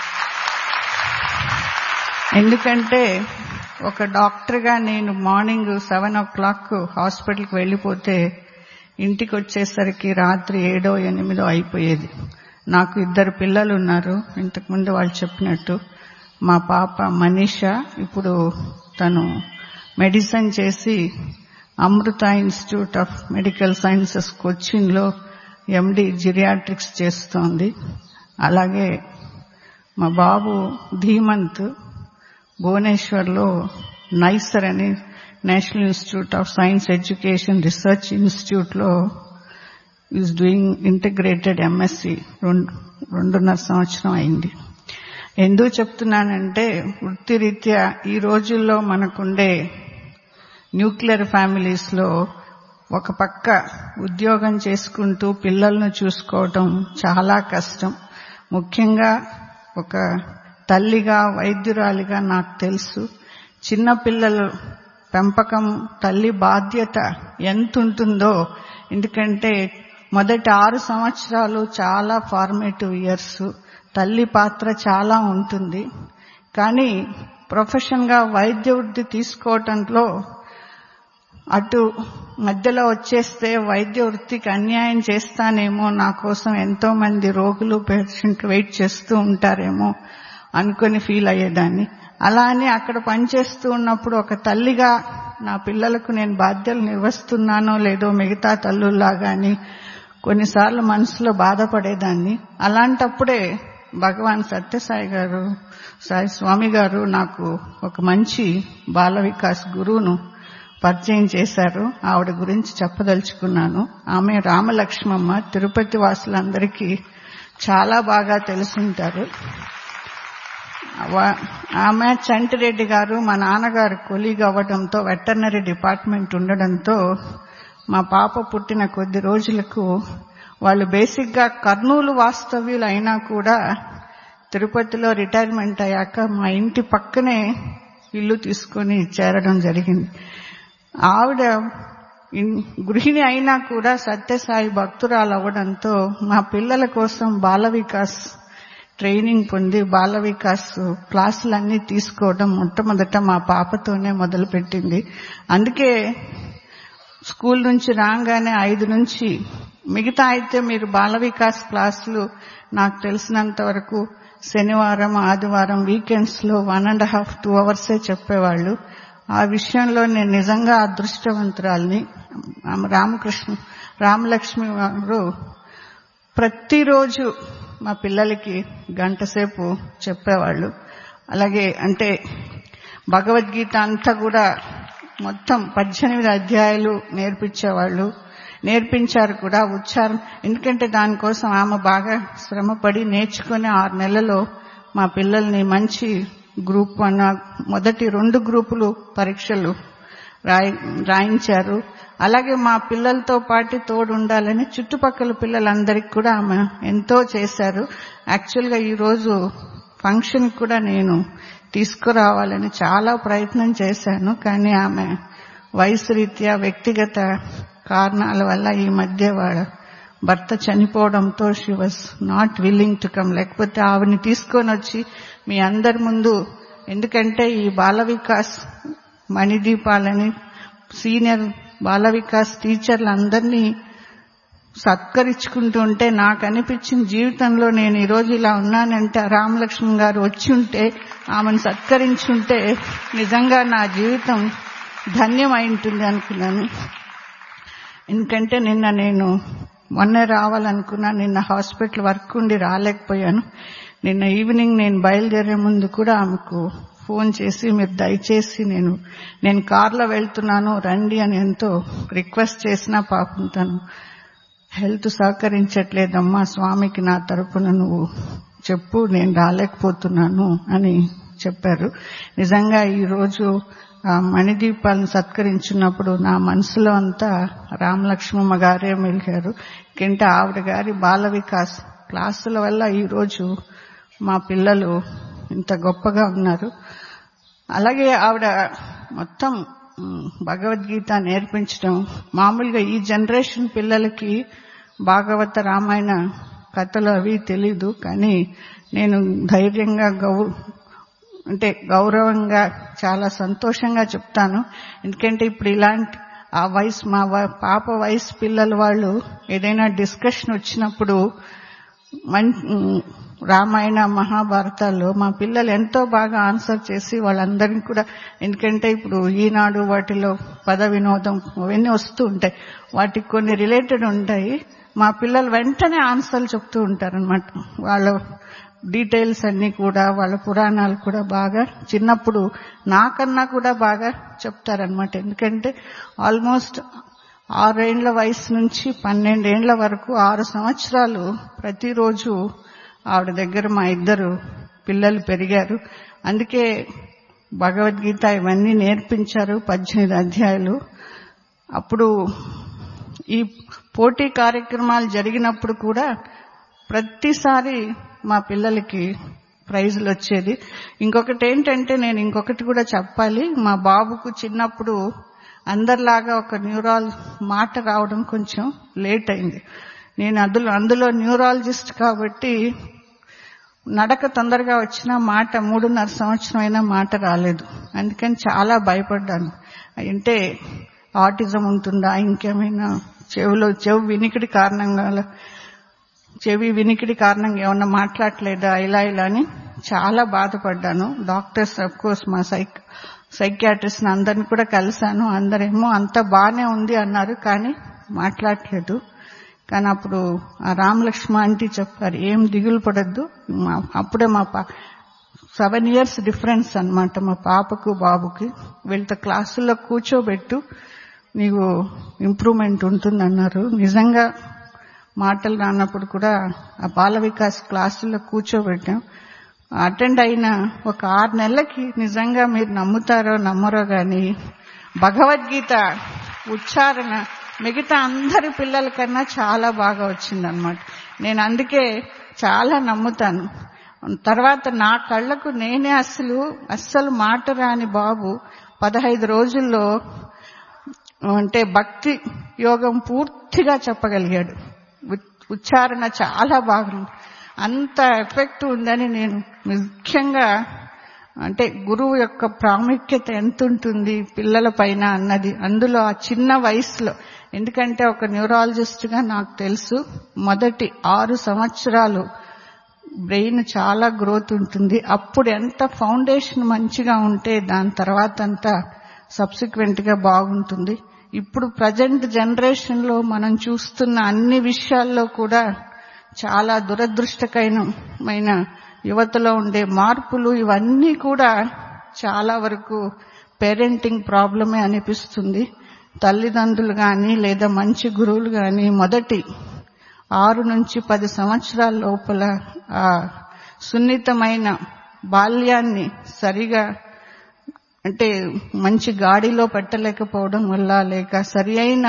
S7: ఎందుకంటే ఒక డాక్టర్గా నేను మార్నింగ్ సెవెన్ ఓ క్లాక్ హాస్పిటల్కి వెళ్ళిపోతే ఇంటికి వచ్చేసరికి రాత్రి ఏడో ఎనిమిదో అయిపోయేది నాకు ఇద్దరు పిల్లలు ఉన్నారు ఇంతకుముందు వాళ్ళు చెప్పినట్టు మా పాప మనీష ఇప్పుడు తను మెడిసిన్ చేసి Amrita institute of medical sciences కొచ్చిన్లో ఎండి జిరియాట్రిక్స్ చేస్తోంది అలాగే మా బాబు ధీమంత్ భువనేశ్వర్లో నైసర్ అని national institute of science education research ఇన్స్టిట్యూట్లో ఈజ్ డూయింగ్ ఇంటిగ్రేటెడ్ ఎంఎస్సి రెండున్నర సంవత్సరం అయింది ఎందుకు చెప్తున్నానంటే వృత్తిరీత్యా ఈ రోజుల్లో మనకుండే న్యూక్లియర్ ఫ్యామిలీస్ లో ఒక పక్క ఉద్యోగం చేసుకుంటూ పిల్లలను చూసుకోవటం చాలా కష్టం ముఖ్యంగా ఒక తల్లిగా వైద్యురాలిగా నాకు తెలుసు చిన్న పిల్లలు పెంపకం తల్లి బాధ్యత ఎంత ఉంటుందో ఎందుకంటే మొదటి ఆరు సంవత్సరాలు చాలా ఫార్మేటివ్ ఇయర్స్ తల్లి పాత్ర చాలా ఉంటుంది కానీ ప్రొఫెషన్ గా వైద్య వృత్తి తీసుకోవటంలో అటు మధ్యలో వచ్చేస్తే వైద్య వృత్తికి అన్యాయం చేస్తానేమో నా కోసం ఎంతో మంది రోగులు పేషెంట్లు వెయిట్ చేస్తూ ఉంటారేమో అనుకుని ఫీల్ అయ్యేదాన్ని అలా అని అక్కడ పనిచేస్తూ ఉన్నప్పుడు ఒక తల్లిగా నా పిల్లలకు నేను బాధ్యతలు నిర్వహిస్తున్నానో లేదో మిగతా తల్లుల్లాగా అని కొన్నిసార్లు మనసులో బాధపడేదాన్ని అలాంటప్పుడే భగవాన్ సత్యసాయి గారు సాయి స్వామి గారు నాకు ఒక మంచి బాల వికాస్ గురువును పరిచయం చేశారు ఆవిడ గురించి చెప్పదలుచుకున్నాను ఆమె రామలక్ష్మమ్మ తిరుపతి వాసులందరికీ చాలా బాగా తెలుసుంటారు ఆమె చంటిరెడ్డి గారు మా నాన్నగారు కొలీగ్ అవ్వడంతో వెటర్నరీ డిపార్ట్మెంట్ ఉండడంతో మా పాప పుట్టిన కొద్ది రోజులకు వాళ్ళు బేసిక్ గా కర్నూలు వాస్తవ్యులు అయినా కూడా తిరుపతిలో రిటైర్మెంట్ అయ్యాక మా ఇంటి పక్కనే ఇల్లు తీసుకొని చేరడం జరిగింది ఆవిడ గృహిణి అయినా కూడా సత్యసాయి భక్తురాలు అవ్వడంతో మా పిల్లల కోసం బాల వికాస్ ట్రైనింగ్ పొంది బాల వికాస్ క్లాసులన్నీ తీసుకోవడం మొట్టమొదట మా పాపతోనే మొదలుపెట్టింది అందుకే స్కూల్ నుంచి రాగానే ఐదు నుంచి మిగతా అయితే మీరు బాల వికాస్ క్లాసులు నాకు తెలిసినంత వరకు శనివారం ఆదివారం వీకెండ్స్ లో వన్ అండ్ హాఫ్ టూ అవర్సే చెప్పేవాళ్ళు ఆ విషయంలో నేను నిజంగా అదృష్టవంతురాల్ని రామకృష్ణ రామలక్ష్మి గారు ప్రతిరోజు మా పిల్లలకి గంట సేపు చెప్పేవాళ్ళు అలాగే అంటే భగవద్గీత అంతా కూడా మొత్తం పద్దెనిమిది అధ్యాయాలు నేర్పించేవాళ్ళు నేర్పించారు కూడా ఉచ్చారం ఎందుకంటే దానికోసం ఆమె బాగా శ్రమపడి నేర్చుకుని ఆరు నెలలో మా పిల్లల్ని మంచి గ్రూప్ వన్ మొదటి రెండు గ్రూపులు పరీక్షలు రాయి రాయించారు అలాగే మా పిల్లలతో పాటు తోడు ఉండాలని చుట్టుపక్కల పిల్లలందరికీ కూడా ఆమె ఎంతో చేశారు యాక్చువల్గా ఈరోజు ఫంక్షన్ కూడా నేను తీసుకురావాలని చాలా ప్రయత్నం చేశాను కానీ ఆమె వయసు రీత్యా వ్యక్తిగత కారణాల వల్ల ఈ మధ్య వాళ్ళ భర్త చనిపోవడంతో she was not willing to come లేకపోతే ఆవిని తీసుకొని వచ్చి మీ అందరి ముందు ఎందుకంటే ఈ బాల వికాస్ మణిదీపాలని సీనియర్ బాల వికాస్ టీచర్లందరినీ సత్కరించుకుంటూ ఉంటే నాకు అనిపించిన జీవితంలో నేను ఈరోజు ఇలా ఉన్నానంటే రామలక్ష్మణ్ గారు వచ్చి ఉంటే ఆమెను సత్కరించుంటే నిజంగా నా జీవితం ధన్యమై ఉంటుంది అనుకున్నాను ఎందుకంటే నిన్న నేను మొన్నే రావాలనుకున్నా నిన్న హాస్పిటల్ వర్క్ ఉండి రాలేకపోయాను నిన్న ఈవినింగ్ నేను బయలుదేరే ముందు కూడా ఆమెకు ఫోన్ చేసి మీరు దయచేసి నేను నేను కార్లో వెళ్తున్నాను రండి అని ఎంతో రిక్వెస్ట్ చేసినా పాపం తను హెల్త్ సహకరించట్లేదమ్మా స్వామికి నా తరపున నువ్వు చెప్పు నేను రాలేకపోతున్నాను అని చెప్పారు నిజంగా ఈరోజు ఆ మణిదీపాలను సత్కరించినప్పుడు నా మనసులో అంతా రామలక్ష్మమ్మ గారే మెలిగారు ఎందుకంటే ఆవిడ గారి బాల వికాస్ క్లాసుల వల్ల ఈరోజు మా పిల్లలు ఇంత గొప్పగా ఉన్నారు అలాగే ఆవిడ మొత్తం భగవద్గీత నేర్పించడం మామూలుగా ఈ జనరేషన్ పిల్లలకి భాగవత రామాయణ కథలు అవి తెలీదు కానీ నేను ధైర్యంగా గౌ అంటే గౌరవంగా చాలా సంతోషంగా చెప్తాను ఎందుకంటే ఇప్పుడు ఇలాంటి ఆ వయసు మా పాప వయసు పిల్లల వాళ్ళు ఏదైనా డిస్కషన్ వచ్చినప్పుడు రామాయణ మహాభారతాల్లో మా పిల్లలు ఎంతో బాగా ఆన్సర్ చేసి వాళ్ళందరినీ కూడా ఎందుకంటే ఇప్పుడు ఈనాడు వాటిలో పద వినోదం అవన్నీ వస్తూ ఉంటాయి వాటికి కొన్ని రిలేటెడ్ ఉంటాయి మా పిల్లలు వెంటనే ఆన్సర్లు చెప్తూ ఉంటారనమాట వాళ్ళ డీటెయిల్స్ అన్ని కూడా వాళ్ళ పురాణాలు కూడా బాగా చిన్నప్పుడు నాకన్నా కూడా బాగా చెప్తారనమాట ఎందుకంటే ఆల్మోస్ట్ ఆరేండ్ల వయసు నుంచి పన్నెండేండ్ల వరకు ఆరు సంవత్సరాలు ప్రతిరోజు ఆవిడ దగ్గర మా ఇద్దరు పిల్లలు పెరిగారు అందుకే భగవద్గీత ఇవన్నీ నేర్పించారు పద్దెనిమిది అధ్యాయులు అప్పుడు ఈ పోటీ కార్యక్రమాలు జరిగినప్పుడు కూడా ప్రతిసారి మా పిల్లలకి ప్రైజులు వచ్చేది ఇంకొకటి ఏంటంటే నేను ఇంకొకటి కూడా చెప్పాలి మా బాబుకు చిన్నప్పుడు అందరిలాగా ఒక న్యూరాల్ మాట రావడం కొంచెం లేట్ అయింది నేను అందులో అందులో న్యూరాలజిస్ట్ కాబట్టి నడక తొందరగా వచ్చిన మాట మూడున్నర సంవత్సరం అయినా మాట రాలేదు అందుకని చాలా భయపడ్డాను అంటే ఆటిజం ఉంటుందా ఇంకేమైనా చెవిలో చెవి వినికిడి కారణంగా చెవి వినికిడి కారణంగా ఏమన్నా మాట్లాడలేదా ఇలా ఇలా అని చాలా బాధపడ్డాను డాక్టర్స్ అఫ్ కోర్స్ మా సైక్ సైకియాట్రిస్ట్ అందరిని కూడా కలిశాను అందరేమో అంత బానే ఉంది అన్నారు కానీ మాట్లాడలేదు కానీ అప్పుడు ఆ రామలక్ష్మ ఆంటీ చెప్పారు ఏం దిగులు పడద్దు అప్పుడే మా పా సెవెన్ ఇయర్స్ డిఫరెన్స్ అనమాట మా పాపకు బాబుకి వీళ్ళతో క్లాసుల్లో కూర్చోబెట్టు నీకు ఇంప్రూవ్మెంట్ ఉంటుందన్నారు నిజంగా మాటలు రానప్పుడు కూడా ఆ బాల వికాస్ క్లాసుల్లో కూర్చోబెట్టాం అటెండ్ అయిన ఒక ఆరు నెలలకి నిజంగా మీరు నమ్ముతారో నమ్మరో గాని భగవద్గీత ఉచ్చారణ మిగతా అందరి పిల్లల కన్నా చాలా బాగా వచ్చిందనమాట నేను అందుకే చాలా నమ్ముతాను తర్వాత నా కళ్ళకు నేనే అసలు అస్సలు మాట రాని బాబు పదహైదు రోజుల్లో అంటే భక్తి యోగం పూర్తిగా చెప్పగలిగాడు ఉచ్చారణ చాలా బాగుంది అంత ఎఫెక్ట్ ఉందని నేను ముఖ్యంగా అంటే గురువు యొక్క ప్రాముఖ్యత ఎంత ఉంటుంది పిల్లల పైన అన్నది అందులో ఆ చిన్న వయసులో ఎందుకంటే ఒక న్యూరాలజిస్ట్ గా నాకు తెలుసు మొదటి ఆరు సంవత్సరాలు బ్రెయిన్ చాలా గ్రోత్ ఉంటుంది అప్పుడు ఎంత ఫౌండేషన్ మంచిగా ఉంటే దాని తర్వాత అంతా సబ్సిక్వెంట్ గా బాగుంటుంది ఇప్పుడు ప్రజెంట్ జనరేషన్ లో మనం చూస్తున్న అన్ని విషయాల్లో కూడా చాలా దురదృష్టకరమైన యువతలో ఉండే మార్పులు ఇవన్నీ కూడా చాలా వరకు పేరెంటింగ్ ప్రాబ్లమే అనిపిస్తుంది తల్లిదండ్రులు గాని లేదా మంచి గురువులు గాని మొదటి ఆరు నుంచి పది సంవత్సరాల లోపల ఆ సున్నితమైన బాల్యాన్ని సరిగా అంటే మంచి గాడిలో పెట్టలేకపోవడం వల్ల లేక సరి అయిన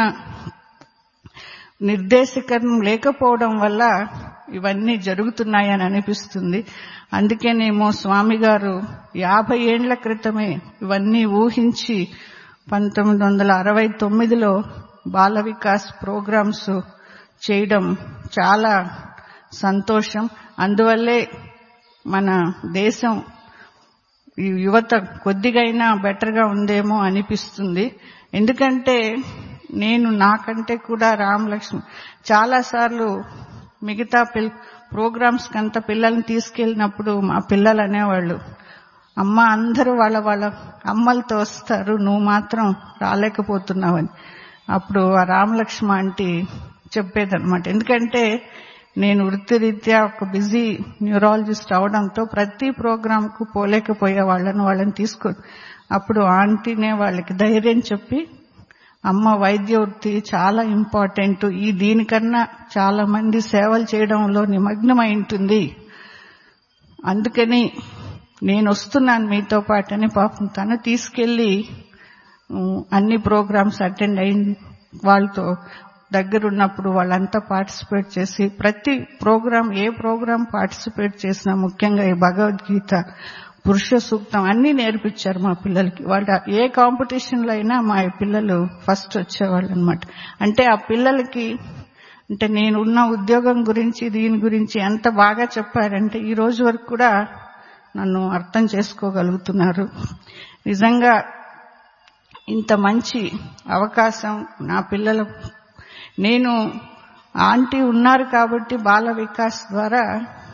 S7: నిర్దేశకరం లేకపోవడం వల్ల ఇవన్నీ జరుగుతున్నాయని అనిపిస్తుంది అందుకేనేమో స్వామి గారు యాభై ఏండ్ల క్రితమే ఇవన్నీ ఊహించి పంతొమ్మిది వందల అరవై తొమ్మిదిలో బాల వికాస్ ప్రోగ్రామ్స్ చేయడం చాలా సంతోషం అందువల్లే మన దేశం ఈ యువత కొద్దిగైనా బెటర్గా ఉందేమో అనిపిస్తుంది ఎందుకంటే నేను నాకంటే కూడా రామలక్ష్మి చాలాసార్లు మిగతా పిల్ ప్రోగ్రామ్స్ కంత పిల్లల్ని తీసుకెళ్ళినప్పుడు మా పిల్లలు అనేవాళ్ళు అమ్మ అందరూ వాళ్ళ వాళ్ళ అమ్మలతో వస్తారు నువ్వు మాత్రం రాలేకపోతున్నావని అప్పుడు ఆ రామలక్ష్మ ఆంటీ చెప్పేదన్నమాట ఎందుకంటే నేను వృత్తిరీత్యా ఒక బిజీ న్యూరాలజిస్ట్ అవడంతో ప్రతి ప్రోగ్రామ్ కు పోలేకపోయే వాళ్ళని వాళ్ళని తీసుకో అప్పుడు ఆంటీనే వాళ్ళకి ధైర్యం చెప్పి అమ్మ వైద్య వృత్తి చాలా ఇంపార్టెంట్ ఈ దీనికన్నా చాలా మంది సేవలు చేయడంలో నిమగ్నమై ఉంటుంది అందుకని నేను వస్తున్నాను మీతో పాటని పాపం తను తీసుకెళ్లి అన్ని ప్రోగ్రామ్స్ అటెండ్ అయిన వాళ్ళతో దగ్గరున్నప్పుడు వాళ్ళంతా పార్టిసిపేట్ చేసి ప్రతి ప్రోగ్రాం ఏ ప్రోగ్రాం పార్టిసిపేట్ చేసినా ముఖ్యంగా ఈ భగవద్గీత పురుష సూక్తం అన్ని నేర్పించారు మా పిల్లలకి వాళ్ళ ఏ కాంపిటీషన్లో అయినా మా పిల్లలు ఫస్ట్ వచ్చేవాళ్ళు అనమాట అంటే ఆ పిల్లలకి అంటే నేను ఉన్న ఉద్యోగం గురించి దీని గురించి ఎంత బాగా చెప్పారంటే ఈ రోజు వరకు కూడా నన్ను అర్థం చేసుకోగలుగుతున్నారు నిజంగా ఇంత మంచి అవకాశం నా పిల్లల నేను ఆంటీ ఉన్నారు కాబట్టి బాల వికాస్ ద్వారా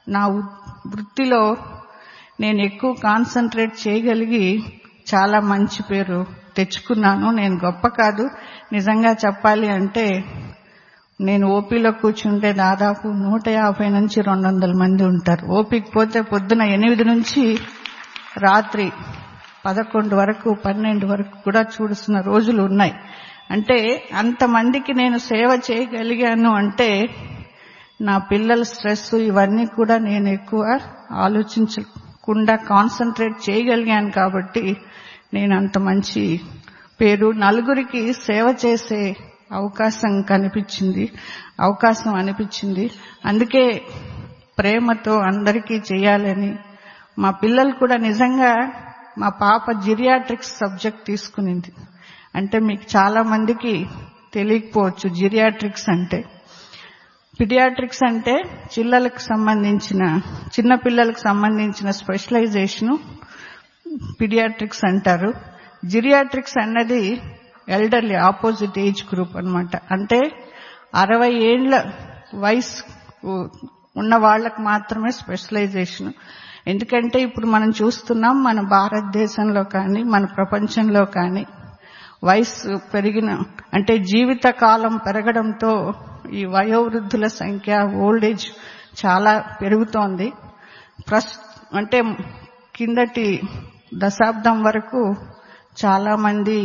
S7: నా ఉ- వృత్తిలో నేను ఎక్కువ కాన్సన్ట్రేట్ చేయగలిగి చాలా మంచి పేరు తెచ్చుకున్నాను నేను గొప్ప కాదు నిజంగా చెప్పాలి అంటే నేను ఓపీలో కూర్చుంటే దాదాపు నూట యాభై నుంచి రెండు వందల మంది ఉంటారు ఓపీకి పోతే పొద్దున ఎనిమిది నుంచి రాత్రి పదకొండు వరకు పన్నెండు వరకు కూడా చూడుస్తున్న రోజులు ఉన్నాయి అంటే అంతమందికి నేను సేవ చేయగలిగాను అంటే నా పిల్లల స్ట్రెస్ ఇవన్నీ కూడా నేను ఎక్కువ ఆలోచించకుండా కాన్సన్ట్రేట్ చేయగలిగాను కాబట్టి నేను అంత మంచి పేరు నలుగురికి సేవ చేసే అవకాశం కనిపించింది అవకాశం అనిపించింది అందుకే ప్రేమతో అందరికీ చేయాలని మా పిల్లలు కూడా నిజంగా మా పాప జిరియాట్రిక్స్ సబ్జెక్ట్ తీసుకునింది అంటే మీకు చాలా మందికి తెలియకపోవచ్చు జిరియాట్రిక్స్ అంటే పిడియాట్రిక్స్ అంటే చిల్లలకు సంబంధించిన చిన్న పిల్లలకు సంబంధించిన స్పెషలైజేషను పిడియాట్రిక్స్ అంటారు జిరియాట్రిక్స్ అన్నది ఎల్డర్లీ ఆపోజిట్ ఏజ్ గ్రూప్ అన్నమాట అంటే అరవై ఏండ్ల వయసు ఉన్న వాళ్ళకు మాత్రమే స్పెషలైజేషన్ ఎందుకంటే ఇప్పుడు మనం చూస్తున్నాం మన భారతదేశంలో కానీ మన ప్రపంచంలో కానీ వయసు పెరిగిన అంటే జీవిత కాలం పెరగడంతో ఈ వయోవృద్ధుల సంఖ్య ఓల్డేజ్ చాలా పెరుగుతోంది ప్రస్ అంటే కిందటి దశాబ్దం వరకు చాలా మంది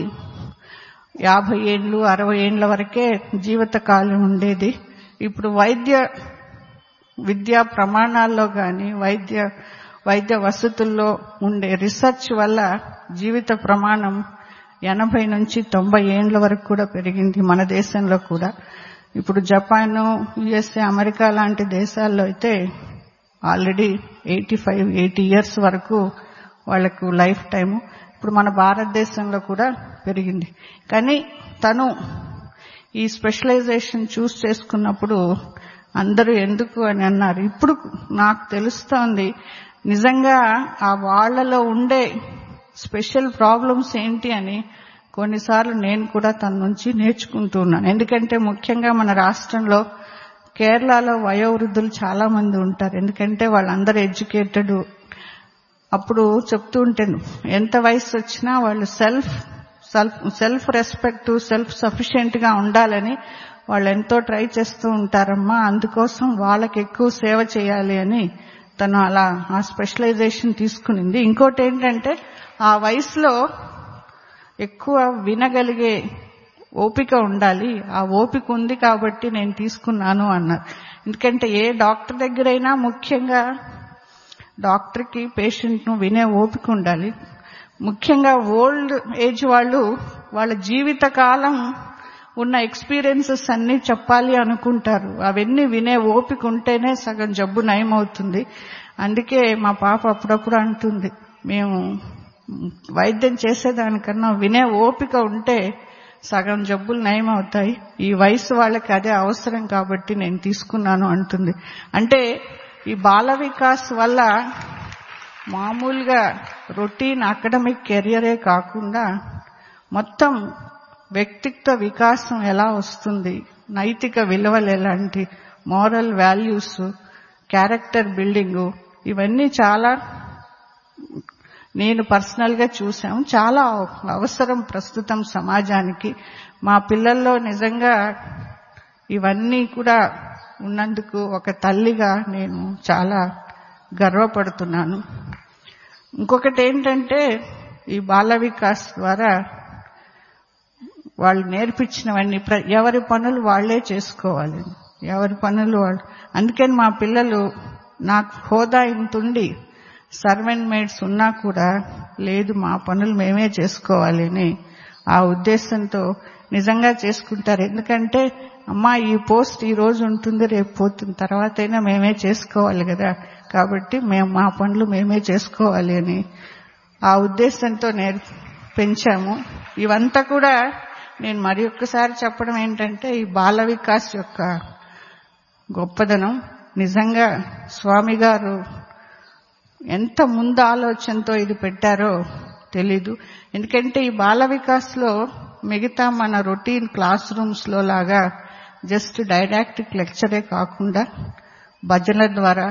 S7: యాభై ఏండ్లు అరవై ఏండ్ల వరకే జీవితకాలం ఉండేది ఇప్పుడు వైద్య విద్యా ప్రమాణాల్లో కానీ వైద్య వైద్య వసతుల్లో ఉండే రీసెర్చ్ వల్ల జీవిత ప్రమాణం ఎనభై నుంచి తొంభై ఏండ్ల వరకు కూడా పెరిగింది మన దేశంలో కూడా ఇప్పుడు జపాన్ యుఎస్ఏ అమెరికా లాంటి దేశాల్లో అయితే already eighty five eighty years వరకు వాళ్లకు లైఫ్ టైము ఇప్పుడు మన భారతదేశంలో కూడా పెరిగింది కానీ తను ఈ స్పెషలైజేషన్ చూస్ చేసుకున్నప్పుడు అందరూ ఎందుకు అని అన్నారు ఇప్పుడు నాకు తెలుస్తోంది నిజంగా ఆ వాళ్లలో ఉండే స్పెషల్ ప్రాబ్లమ్స్ ఏంటి అని కొన్నిసార్లు నేను కూడా తన నుంచి నేర్చుకుంటూ ఉన్నాను ఎందుకంటే ముఖ్యంగా మన రాష్ట్రంలో కేరళలో వయోవృద్ధులు చాలా మంది ఉంటారు ఎందుకంటే వాళ్ళందరూ ఎడ్యుకేటెడ్ అప్పుడు చెప్తూ ఉంటాను ఎంత వయసు వచ్చినా వాళ్ళు self self self respect self sufficient గా ఉండాలని వాళ్ళు ఎంతో ట్రై చేస్తూ ఉంటారమ్మా అందుకోసం వాళ్ళకి ఎక్కువ సేవ చేయాలి అని తను అలా ఆ స్పెషలైజేషన్ తీసుకునింది ఇంకోటి ఏంటంటే ఆ వయసులో ఎక్కువ వినగలిగే ఓపిక ఉండాలి ఆ ఓపిక ఉంది కాబట్టి నేను తీసుకున్నాను అన్నారు ఎందుకంటే ఏ డాక్టర్ దగ్గరైనా ముఖ్యంగా డాక్టర్కి పేషెంట్ను వినే ఓపిక ఉండాలి ముఖ్యంగా ఓల్డ్ ఏజ్ వాళ్ళు వాళ్ళ జీవిత కాలం ఉన్న ఎక్స్పీరియన్సెస్ అన్ని చెప్పాలి అనుకుంటారు అవన్నీ వినే ఓపిక ఉంటేనే సగం జబ్బు నయమవుతుంది అందుకే మా పాప అప్పుడప్పుడు అంటుంది మేము వైద్యం చేసేదానికన్నా వినే ఓపిక ఉంటే సగం జబ్బులు నయమవుతాయి ఈ వయసు వాళ్ళకి అదే అవసరం కాబట్టి నేను తీసుకున్నాను అంటుంది అంటే ఈ బాల వికాస్ వల్ల మామూలుగా రొటీన్ అకాడమిక్ కెరియరే కాకుండా మొత్తం వ్యక్తిత్వ వికాసం ఎలా వస్తుంది నైతిక విలువలు ఎలాంటి మోరల్ వాల్యూస్ క్యారెక్టర్ బిల్డింగ్ ఇవన్నీ చాలా నేను పర్సనల్ గా చూసాం చాలా అవసరం ప్రస్తుతం సమాజానికి మా పిల్లల్లో నిజంగా ఇవన్నీ కూడా ఉన్నందుకు ఒక తల్లిగా నేను చాలా గర్వపడుతున్నాను ఇంకొకటి ఏంటంటే ఈ బాల వికాస్ ద్వారా వాళ్ళు నేర్పించినవన్నీ ప్ర- ఎవరి పనులు వాళ్లే చేసుకోవాలి ఎవరి పనులు వాళ్ళు అందుకని మా పిల్లలు నాకు హోదా ఇంతుండి సర్వెంట్ మేడ్స్ ఉన్నా కూడా లేదు మా పనులు మేమే చేసుకోవాలి అని ఆ ఉద్దేశంతో నిజంగా చేసుకుంటారు ఎందుకంటే అమ్మా ఈ పోస్ట్ ఈ రోజు ఉంటుంది రేపు పోతుంది తర్వాత అయినా మేమే చేసుకోవాలి కదా కాబట్టి మేము మా పనులు మేమే చేసుకోవాలి అని ఆ ఉద్దేశంతో నేర్ పెంచాము ఇవంతా కూడా నేను మరి ఒక్కసారి చెప్పడం ఏంటంటే ఈ బాల వికాస్ యొక్క గొప్పదనం నిజంగా స్వామి గారు ఎంత ముందు ఆలోచనతో ఇది పెట్టారో తెలీదు ఎందుకంటే ఈ బాల వికాస్లో మిగతా మన రొటీన్ క్లాస్ రూమ్స్ లో లాగా జస్ట్ డైడాక్టిక్ లెక్చరే కాకుండా భజనల ద్వారా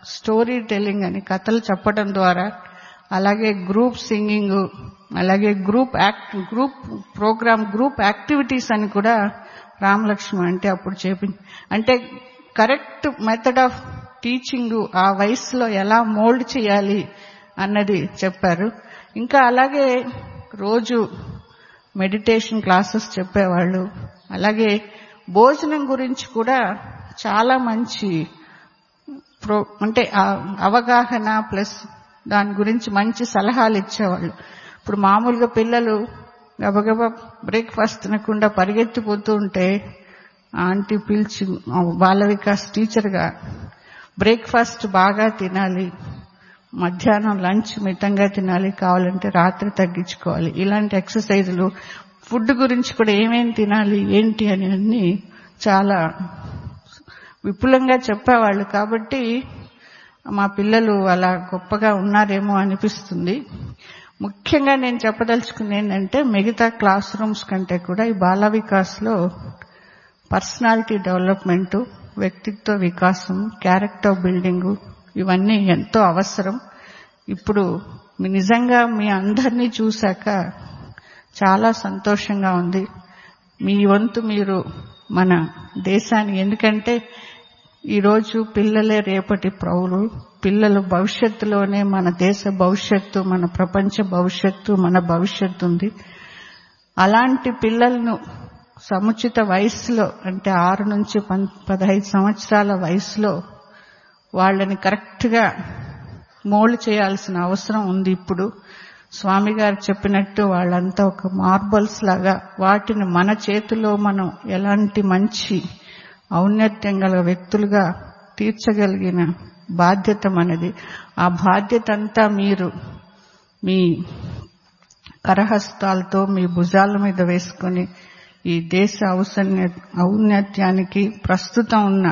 S7: స్టోరీ టెల్లింగ్ అని కథలు చెప్పడం ద్వారా అలాగే గ్రూప్ సింగింగ్ అలాగే group act group programme group activities అని కూడా రామలక్ష్మి అంటే అప్పుడు చేపి అంటే కరెక్ట్ మెథడ్ ఆఫ్ టీచింగ్ ఆ వయసులో ఎలా మోల్డ్ చేయాలి అన్నది చెప్పారు ఇంకా అలాగే రోజు మెడిటేషన్ క్లాసెస్ చెప్పేవాళ్ళు అలాగే భోజనం గురించి కూడా చాలా మంచి ప్రో అంటే ఆ అవగాహన ప్లస్ దాని గురించి మంచి సలహాలు ఇచ్చేవాళ్ళు ఇప్పుడు మామూలుగా పిల్లలు గబగబా బ్రేక్ఫాస్ట్ తినకుండా పరిగెత్తిపోతూ ఉంటే ఆంటీ పిలిచి బాల వికాస్ టీచర్గా బ్రేక్ఫాస్ట్ బాగా తినాలి మధ్యాహ్నం లంచ్ మితంగా తినాలి కావాలంటే రాత్రి తగ్గించుకోవాలి ఇలాంటి ఎక్సర్సైజులు ఫుడ్ గురించి కూడా ఏమేం తినాలి ఏంటి అని అన్ని చాలా విపులంగా చెప్పేవాళ్ళు కాబట్టి మా పిల్లలు అలా గొప్పగా ఉన్నారేమో అనిపిస్తుంది ముఖ్యంగా నేను చెప్పదలుచుకుంది ఏంటంటే మిగతా క్లాస్ రూమ్స్ కంటే కూడా ఈ బాల వికాస్లో పర్సనాలిటీ డెవలప్మెంట్ వ్యక్తిత్వ వికాసం క్యారెక్టర్ బిల్డింగ్ ఇవన్నీ ఎంతో అవసరం ఇప్పుడు మీ నిజంగా మీ అందరినీ చూశాక చాలా సంతోషంగా ఉంది మీ వంతు మీరు మన దేశాన్ని ఎందుకంటే ఈరోజు పిల్లలే రేపటి ప్రౌలు పిల్లలు భవిష్యత్తులోనే మన దేశ భవిష్యత్తు మన ప్రపంచ భవిష్యత్తు మన భవిష్యత్తు ఉంది అలాంటి పిల్లలను సముచిత వయసులో అంటే ఆరు నుంచి పదహైదు సంవత్సరాల వయసులో వాళ్ళని కరెక్ట్గా మోల్డ్ చేయాల్సిన అవసరం ఉంది ఇప్పుడు స్వామి గారు చెప్పినట్టు వాళ్ళంతా ఒక మార్బల్స్ లాగా వాటిని మన చేతిలో మనం ఎలాంటి మంచి ఔన్నత్యం గల వ్యక్తులుగా తీర్చగలిగిన బాధ్యత మనది ఆ బాధ్యత అంతా మీరు మీ కరహస్తాలతో మీ భుజాల మీద వేసుకొని ఈ దేశ ఔసన్య ఔన్నత్యానికి ప్రస్తుతం ఉన్న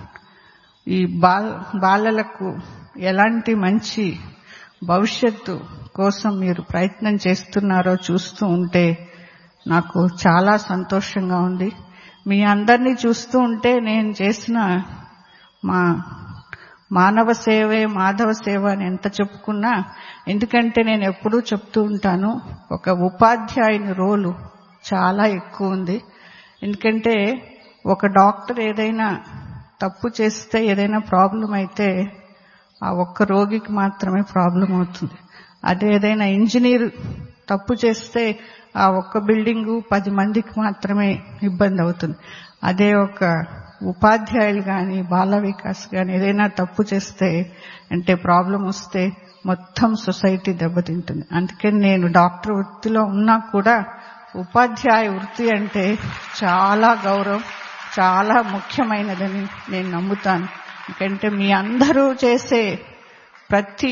S7: ఈ బాల్ బాలలకు ఎలాంటి మంచి భవిష్యత్తు కోసం మీరు ప్రయత్నం చేస్తున్నారో చూస్తూ ఉంటే నాకు చాలా సంతోషంగా ఉంది మీ అందరినీ చూస్తూ ఉంటే నేను చేసిన మా మానవ సేవే మాధవ సేవ అని ఎంత చెప్పుకున్నా ఎందుకంటే నేను ఎప్పుడూ చెప్తూ ఉంటాను ఒక ఉపాధ్యాయుని రోలు చాలా ఎక్కువ ఉంది ఎందుకంటే ఒక డాక్టర్ ఏదైనా తప్పు చేస్తే ఏదైనా ప్రాబ్లం అయితే ఆ ఒక్క రోగికి మాత్రమే ప్రాబ్లం అవుతుంది అదే ఏదైనా ఇంజనీర్ తప్పు చేస్తే ఆ ఒక్క బిల్డింగు పది మందికి మాత్రమే ఇబ్బంది అవుతుంది అదే ఒక ఉపాధ్యాయులు కానీ బాల వికాస్ కానీ ఏదైనా తప్పు చేస్తే అంటే ప్రాబ్లం వస్తే మొత్తం సొసైటీ దెబ్బతింటుంది అందుకని నేను డాక్టర్ వృత్తిలో ఉన్నా కూడా ఉపాధ్యాయ వృత్తి అంటే చాలా గౌరవం చాలా ముఖ్యమైనదని నేను నమ్ముతాను ఎందుకంటే మీ అందరూ చేసే ప్రతి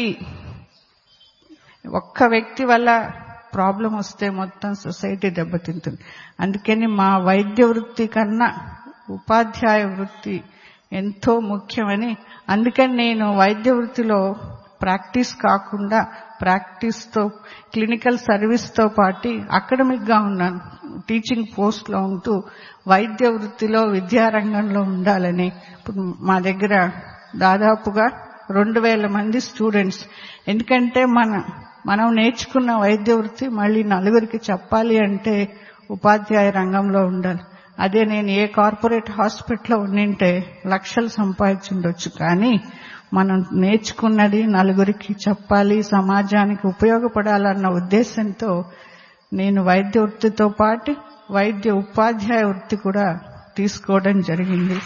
S7: ఒక్క వ్యక్తి వల్ల ప్రాబ్లం వస్తే మొత్తం సొసైటీ దెబ్బతింటుంది అందుకని మా వైద్య వృత్తి కన్నా ఉపాధ్యాయ వృత్తి ఎంతో ముఖ్యమని అందుకని నేను వైద్య వృత్తిలో ప్రాక్టీస్ కాకుండా ప్రాక్టీస్తో క్లినికల్ సర్వీస్తో పాటు అకాడమిక్గా ఉన్నాను టీచింగ్ పోస్ట్లో ఉంటూ వైద్య వృత్తిలో విద్యారంగంలో ఉండాలని ఇప్పుడు మా దగ్గర దాదాపుగా రెండు వేల మంది స్టూడెంట్స్ ఎందుకంటే మన మనం నేర్చుకున్న వైద్య వృత్తి మళ్ళీ నలుగురికి చెప్పాలి అంటే ఉపాధ్యాయ రంగంలో ఉండాలి అదే నేను ఏ కార్పొరేట్ హాస్పిటల్లో ఉండింటే లక్షలు సంపాదించుండొచ్చు కానీ మనం నేర్చుకున్నది నలుగురికి చెప్పాలి సమాజానికి ఉపయోగపడాలన్న ఉద్దేశంతో నేను వైద్య వృత్తితో పాటు వైద్య ఉపాధ్యాయ వృత్తి కూడా తీసుకోవడం జరిగింది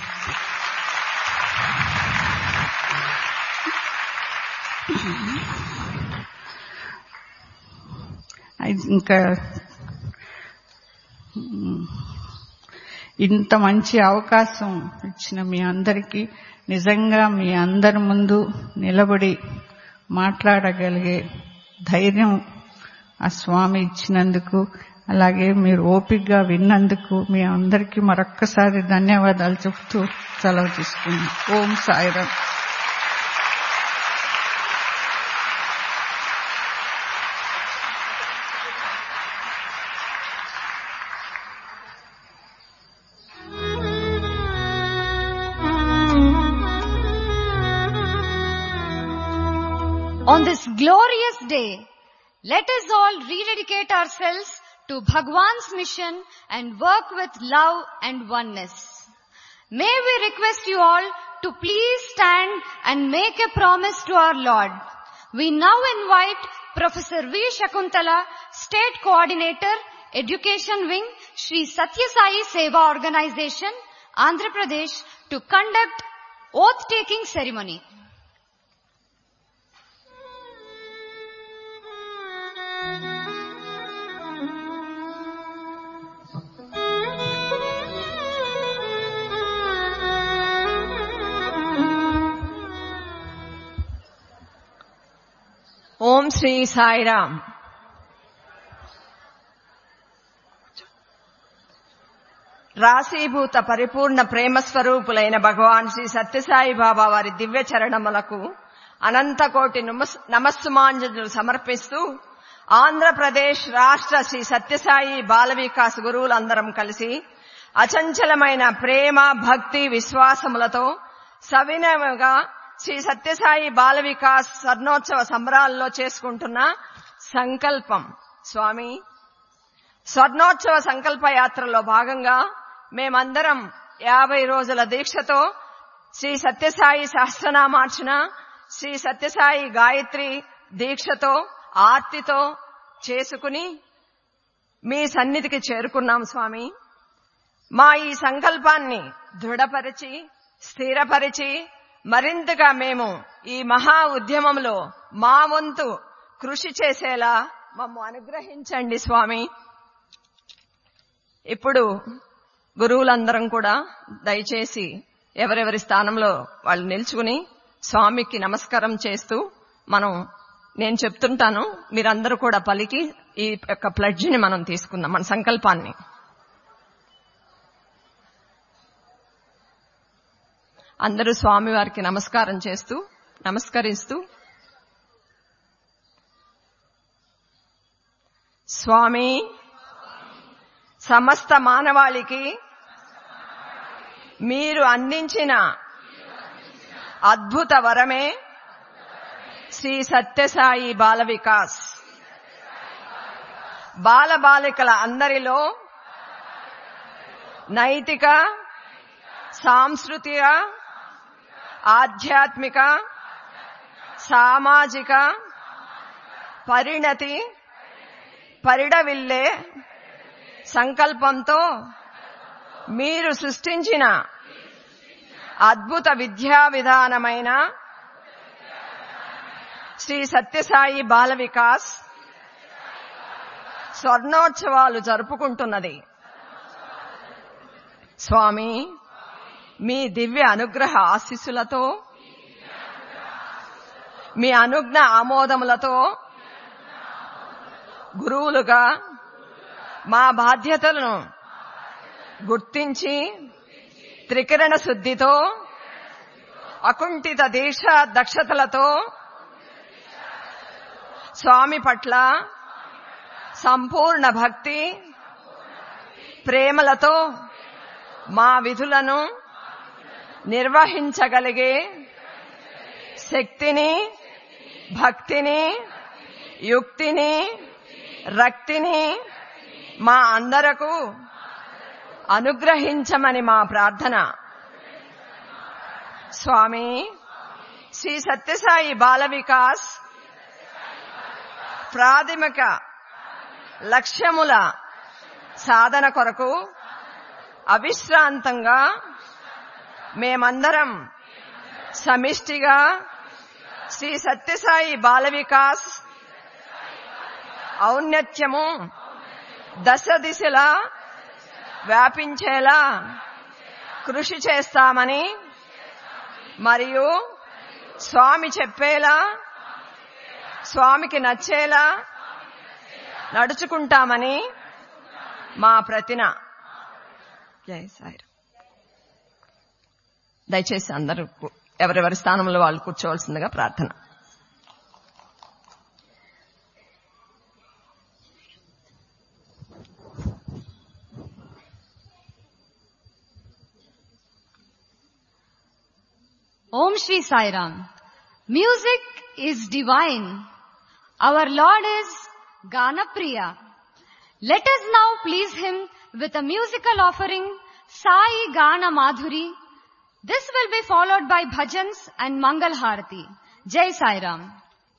S7: ఇంకా ఇంత మంచి అవకాశం ఇచ్చిన మీ అందరికీ నిజంగా మీ అందరి ముందు నిలబడి మాట్లాడగలిగే ధైర్యం ఆ స్వామి ఇచ్చినందుకు అలాగే మీరు ఓపికగా విన్నందుకు మీ అందరికీ మరొక్కసారి ధన్యవాదాలు చెప్తూ సెలవు తీసుకున్నాం ఓం Sairam
S1: On this glorious day, let us all rededicate ourselves to Bhagwan's mission and work with love and oneness. May we request you all to please stand and make a promise to our Lord. We now invite Professor V. Shakuntala, State Coordinator, Education Wing, Sri Satya Sai Seva Organization, Andhra Pradesh, to conduct oath-taking ceremony.
S8: ఓం శ్రీ సాయిరామ్ రాశీభూత పరిపూర్ణ ప్రేమ స్వరూపులైన భగవాన్ శ్రీ సత్యసాయి బాబా వారి దివ్య చరణములకు అనంతకోటి నమస్- నమస్సుమాంజలు సమర్పిస్తూ ఆంధ్రప్రదేశ్ రాష్ట్ర శ్రీ సత్యసాయి బాల వికాస్ గురువులందరం కలిసి అచంచలమైన ప్రేమ భక్తి విశ్వాసములతో సవినయంగా శ్రీ సత్యసాయి బాల వికాస్ స్వర్ణోత్సవ సంబరాల్లో చేసుకుంటున్న సంకల్పం స్వామి స్వర్ణోత్సవ సంకల్ప యాత్రలో భాగంగా మేమందరం యాభై రోజుల దీక్షతో శ్రీ సత్యసాయి సహస్రనామార్చన శ్రీ సత్యసాయి గాయత్రి దీక్షతో ఆర్తితో చేసుకుని మీ సన్నిధికి చేరుకున్నాం స్వామి మా ఈ సంకల్పాన్ని దృఢపరిచి స్థిరపరిచి మరింతగా మేము ఈ మహా ఉద్యమంలో మా వంతు కృషి చేసేలా మమ్ము అనుగ్రహించండి స్వామి ఇప్పుడు గురువులందరం కూడా దయచేసి ఎవరెవరి స్థానంలో వాళ్ళు నిల్చుకుని స్వామికి నమస్కారం చేస్తూ మనం నేను చెప్తుంటాను మీరందరూ కూడా పలికి ఈ యొక్క ప్లడ్జిని మనం తీసుకుందాం మన సంకల్పాన్ని అందరూ స్వామి వారికి నమస్కారం చేస్తూ నమస్కరిస్తూ స్వామి సమస్త మానవాళికి మీరు అందించిన అద్భుత వరమే శ్రీ సత్యసాయి బాల వికాస్ బాల బాలికల అందరిలో నైతిక సాంస్కృతిక ఆధ్యాత్మిక సామాజిక పరిణతి పరిడవిల్లే సంకల్పంతో మీరు సృష్టించిన అద్భుత విద్యా విధానమైన శ్రీ సత్యసాయి బాల వికాస్ స్వర్ణోత్సవాలు జరుపుకుంటున్నది స్వామి మీ దివ్య అనుగ్రహ ఆశీస్సులతో మీ అనుజ్ఞ ఆమోదములతో గురువులుగా మా బాధ్యతలను గుర్తించి త్రికరణ శుద్ధితో అకుంఠిత దీక్ష దక్షతలతో స్వామి పట్ల సంపూర్ణ భక్తి ప్రేమలతో మా విధులను నిర్వహించగలిగే శక్తిని భక్తిని యుక్తిని రక్తిని మా అందరకు అనుగ్రహించమని మా ప్రార్థన స్వామి శ్రీ సత్యసాయి బాల వికాస్ ప్రాథమిక లక్ష్యముల సాధన కొరకు అవిశ్రాంతంగా మేమందరం సమిష్టిగా శ్రీ సత్యసాయి బాల వికాస్ ఔన్నత్యము దశ దిశలా వ్యాపించేలా కృషి చేస్తామని మరియు స్వామి చెప్పేలా స్వామికి నచ్చేలా నడుచుకుంటామని మా ప్రతిన జై సాయి దయచేసి అందరూ కు- ఎవరెవరి స్థానంలో వాళ్ళు కూర్చోవలసిందిగా ప్రార్థన
S1: Om Shri Sai Ram. Music is divine. Our Lord is Ganapriya. Let us now please Him with a musical offering, Sai Gana Madhuri. This will be followed by bhajans and Mangal Harati. Jai Sai Ram.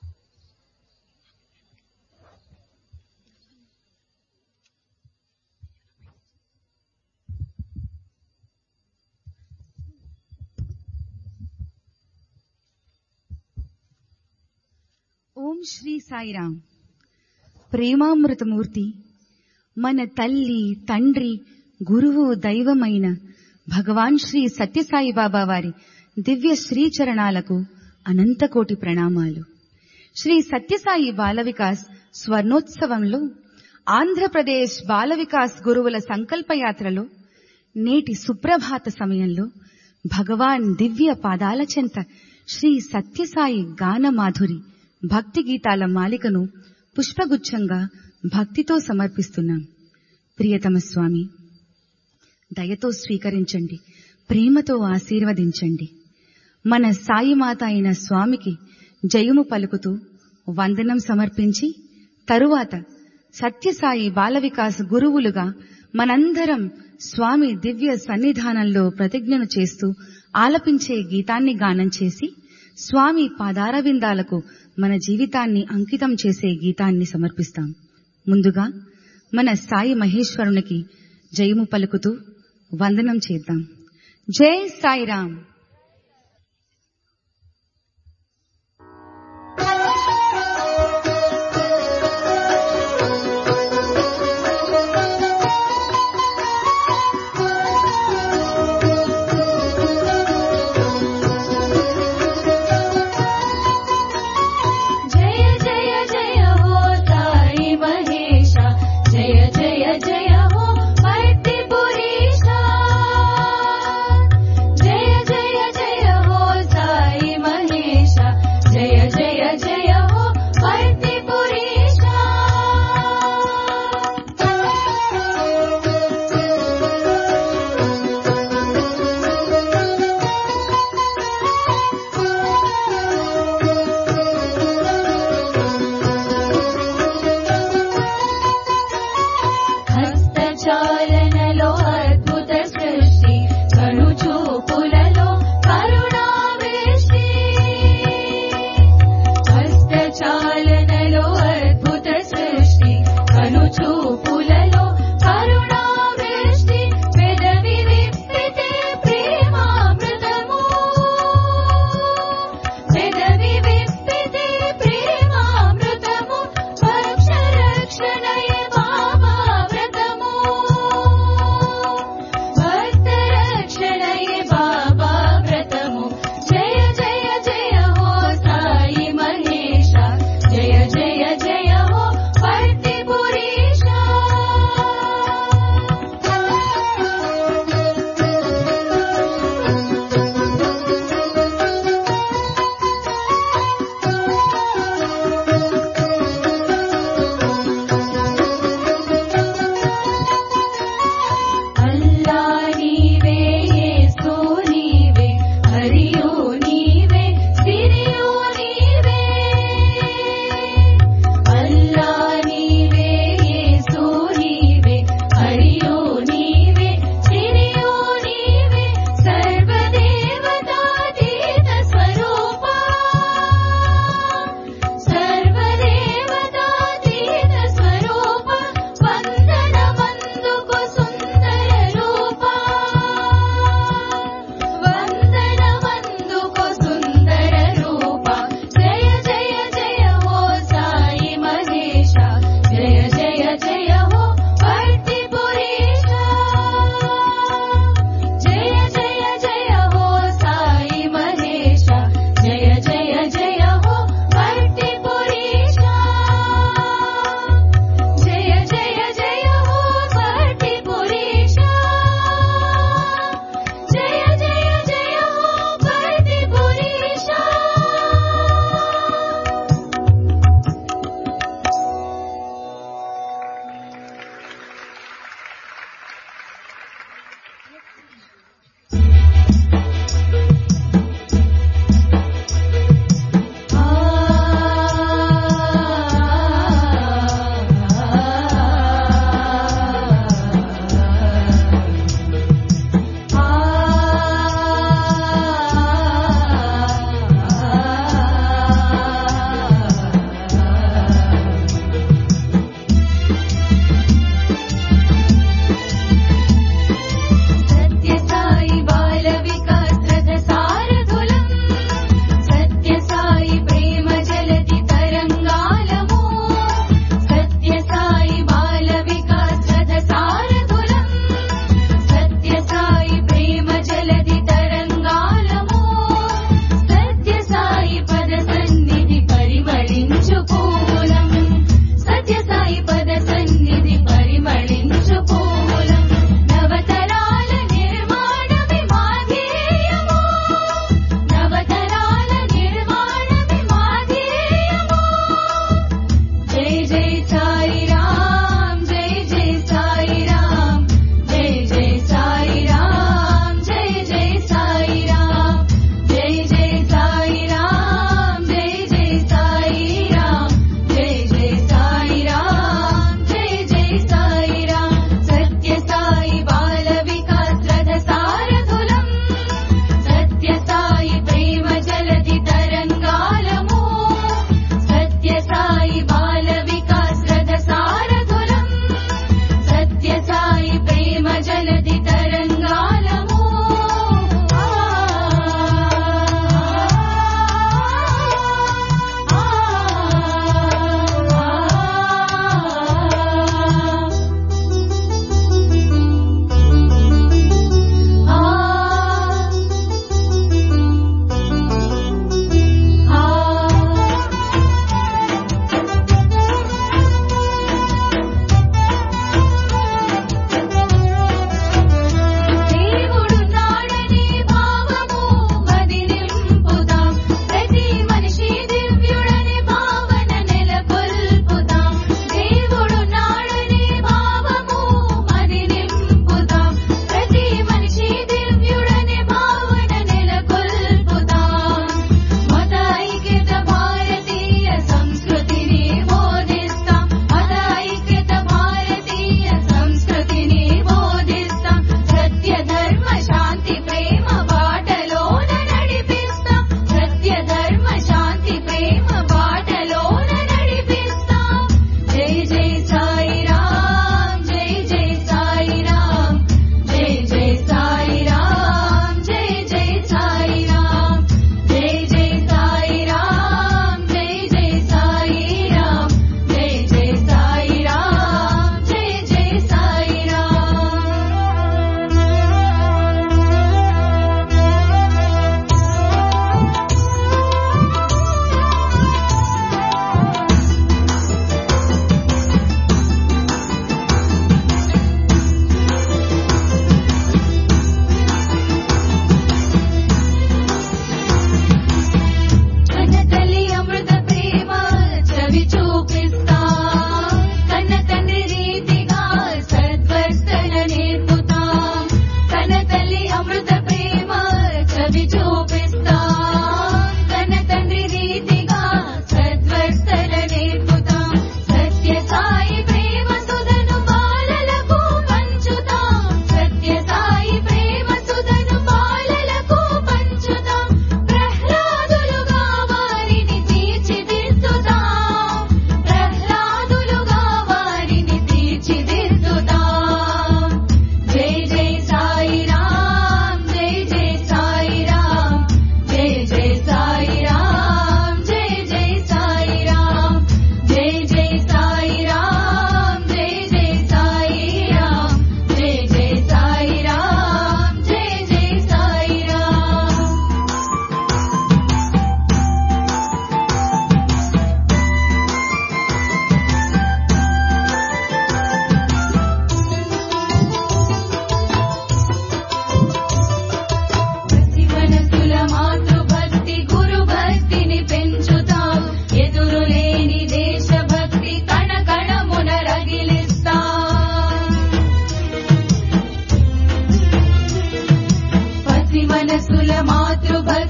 S9: ఓం శ్రీ సాయిరాం ప్రేమామృతమూర్తి మన తల్లి తండ్రి గురువు దైవమైన భగవాన్ శ్రీ సత్యసాయి బాబా వారి దివ్య శ్రీచరణాలకు అనంతకోటి ప్రణామాలు శ్రీ సత్యసాయి బాల వికాస్ స్వర్ణోత్సవంలో ఆంధ్రప్రదేశ్ బాల వికాస్ గురువుల సంకల్పయాత్రలో నేటి సుప్రభాత సమయంలో భగవాన్ దివ్య పాదాల చెంత శ్రీ సత్యసాయి గానమాధురి భక్తి గీతాల మాలికను పుష్పగుచ్ఛంగా భక్తితో సమర్పిస్తున్నాం ప్రియతమ స్వామి దయతో స్వీకరించండి ప్రేమతో ఆశీర్వదించండి మన సాయిమాత అయిన స్వామికి జయము పలుకుతూ వందనం సమర్పించి తరువాత సత్యసాయి బాల వికాస్ గురువులుగా మనందరం స్వామి దివ్య సన్నిధానంలో ప్రతిజ్ఞను చేస్తూ ఆలపించే గీతాన్ని గానం చేసి స్వామి పాదారవిందాలకు మన జీవితాన్ని అంకితం చేసే గీతాన్ని సమర్పిస్తాం ముందుగా మన సాయి మహేశ్వరునికి జయము పలుకుతూ వందనం చేద్దాం జై సాయిరాం
S10: जय जय जय हो साई महेशा जय जय जय हो मट्टिपुरीशा जय जय जय हो साई महेशा जय जय जय हो मट्टिपुरीशा హస్తచాలనలో అద్భుత సృష్టి కనుచూపులలో కరుణావేష్టి హస్తచాలనలో అద్భుత సృష్టి కనుచూపులలో కరుణావేష్టి పెదవి విప్పితే ప్రేమామృతము పెదవి విప్పితే ప్రేమామృతము భక్ష రక్షణయ బాబా వ్రతము భక్త రక్షణయ బాబా వ్రతము జయ జయ జయ హో సాయి మహేశ జయ జయ జయ హో పట్టిపురీశ అల్లా నీవే యేసు నీవే హరియు నీవే సిరియు నీవే అల్లా నీవే యేసు నీవే హరియు నీవే సిరియు నీవే సర్వదేవతాతీత స్వరూపా సర్వదేవతాతీత స్వరూప వందనమందుకు సుందర రూప వందనమందుకు సుందర రూప జయ జయ జయ హో సాయి మహేశ జయ జయ జయ హో పట్టిపురీశ జయ జయ జయ హో సాయి మహేశ జయ జయ జయ హో పట్టిపురీశ జయ జయ జయ హో పట్టిపురీశ జయ జయ జయ హో పట్టిపురీశ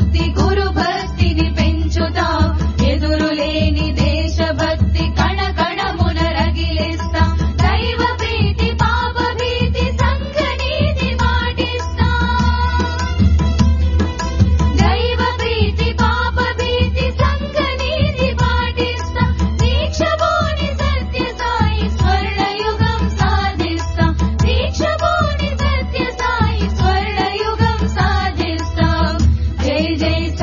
S10: భక్తి గురు భక్తిని పెంచుతాం ఎదురులేని దేశభక్తి కణ కణమున రగిలిస్తాం దైవ ప్రీతి పాప భీతి సంఘ నీతి పాటిస్తాం దైవ ప్రీతి పాప భీతి సంఘ నీతి పాటిస్తాం దీక్షభూని సత్య సాయి స్వర్ణయుగం సాధిస్తాం దీక్షభూని సత్య సాయి స్వర్ణయుగం సాధిస్తాం జై జై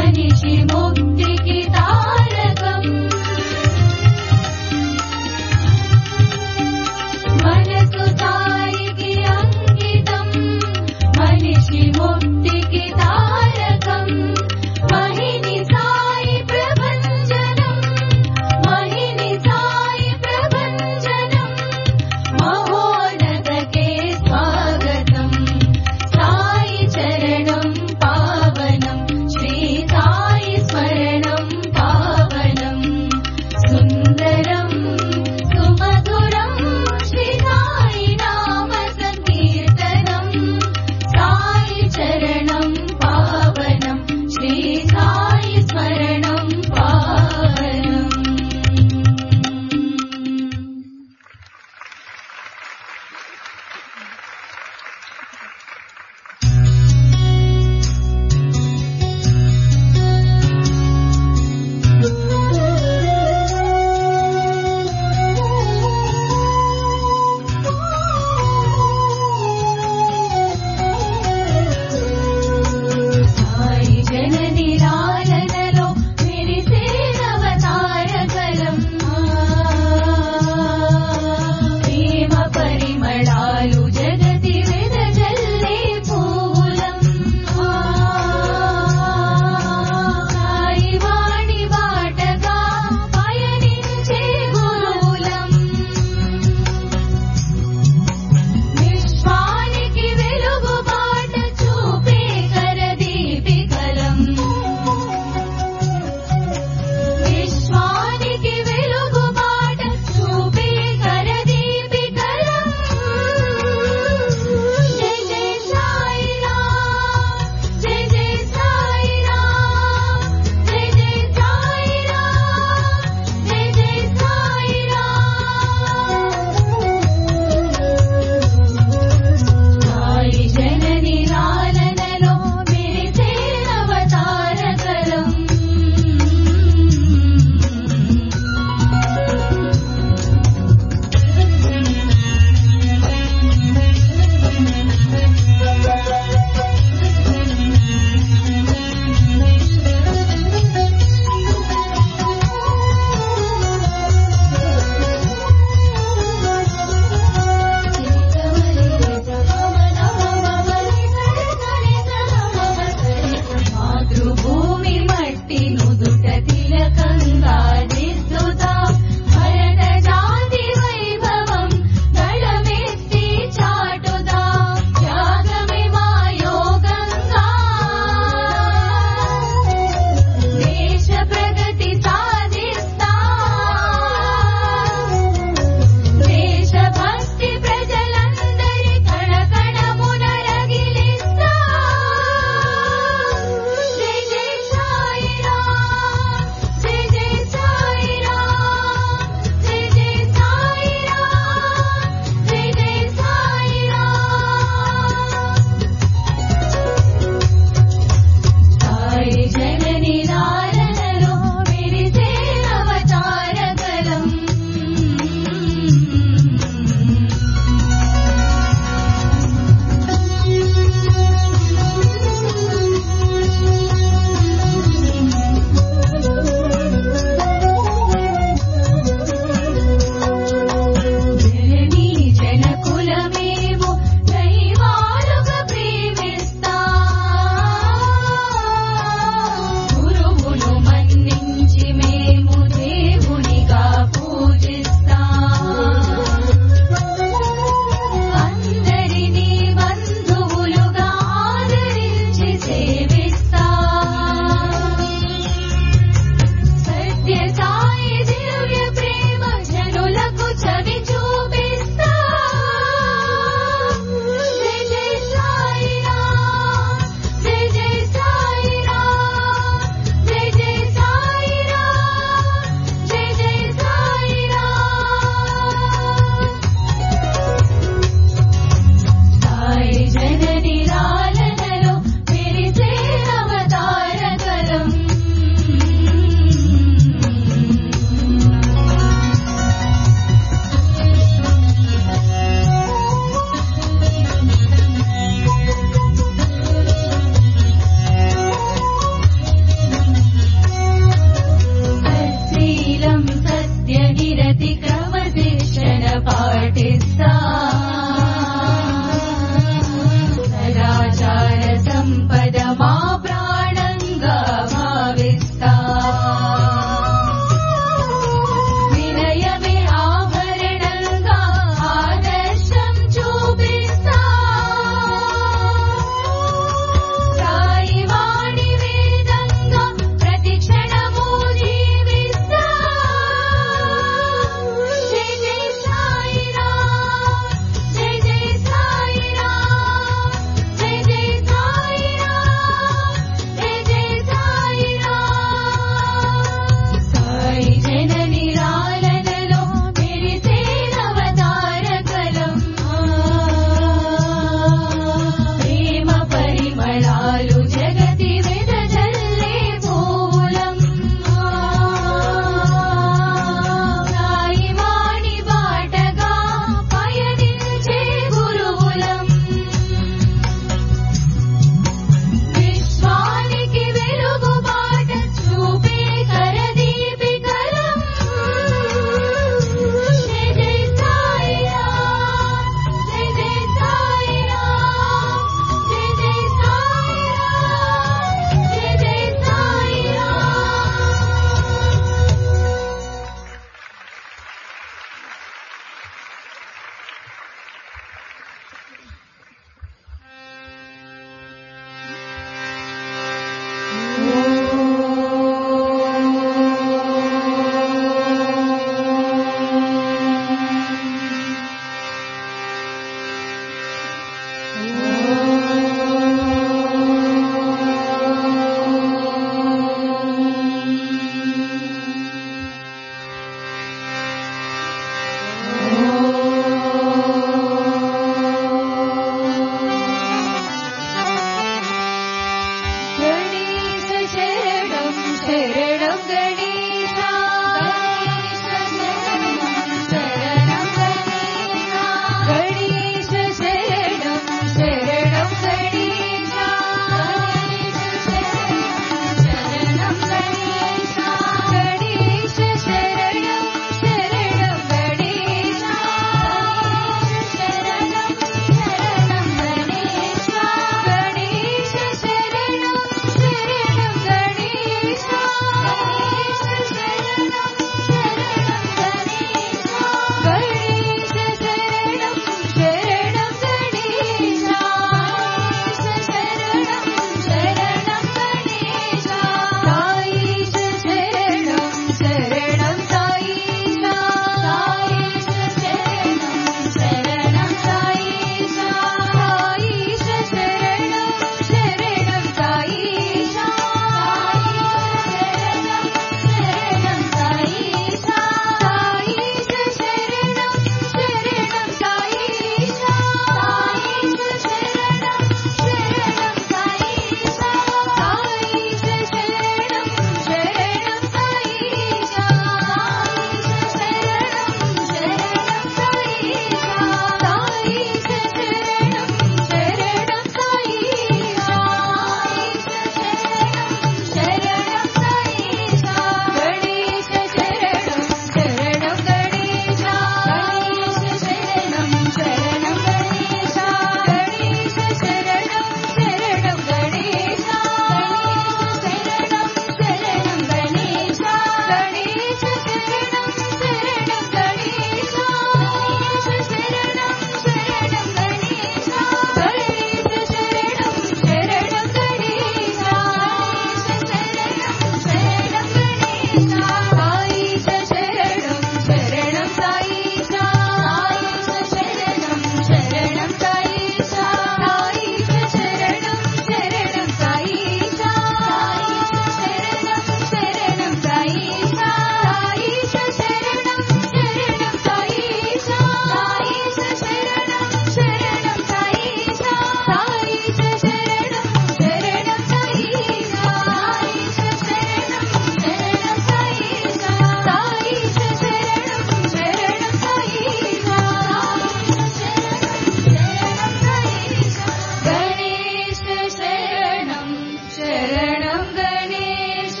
S10: गणेश शरणं शरणं गणेश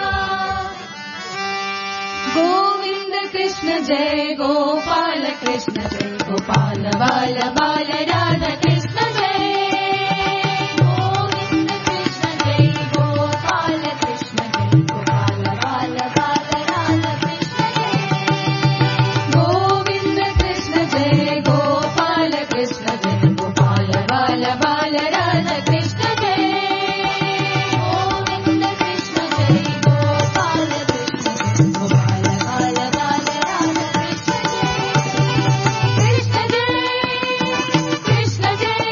S10: गोविन्द कृष्ण जय गोपाल कृष्ण जय गोपाल बाल बाल राधा कृष्ण जय गोविन्द कृष्ण जय गोपाल कृष्ण जय गोपाल बाल बाल राधा कृष्ण जय गोविन्द कृष्ण जय गोपाल कृष्ण जय गोपाल बाल बाल राधा कृष्ण जय गोविन्द कृष्ण जय गोपाल कृष्ण जय गोपाल बाल बाल राधा कृष्ण जय कृष्ण जय कृष्ण जय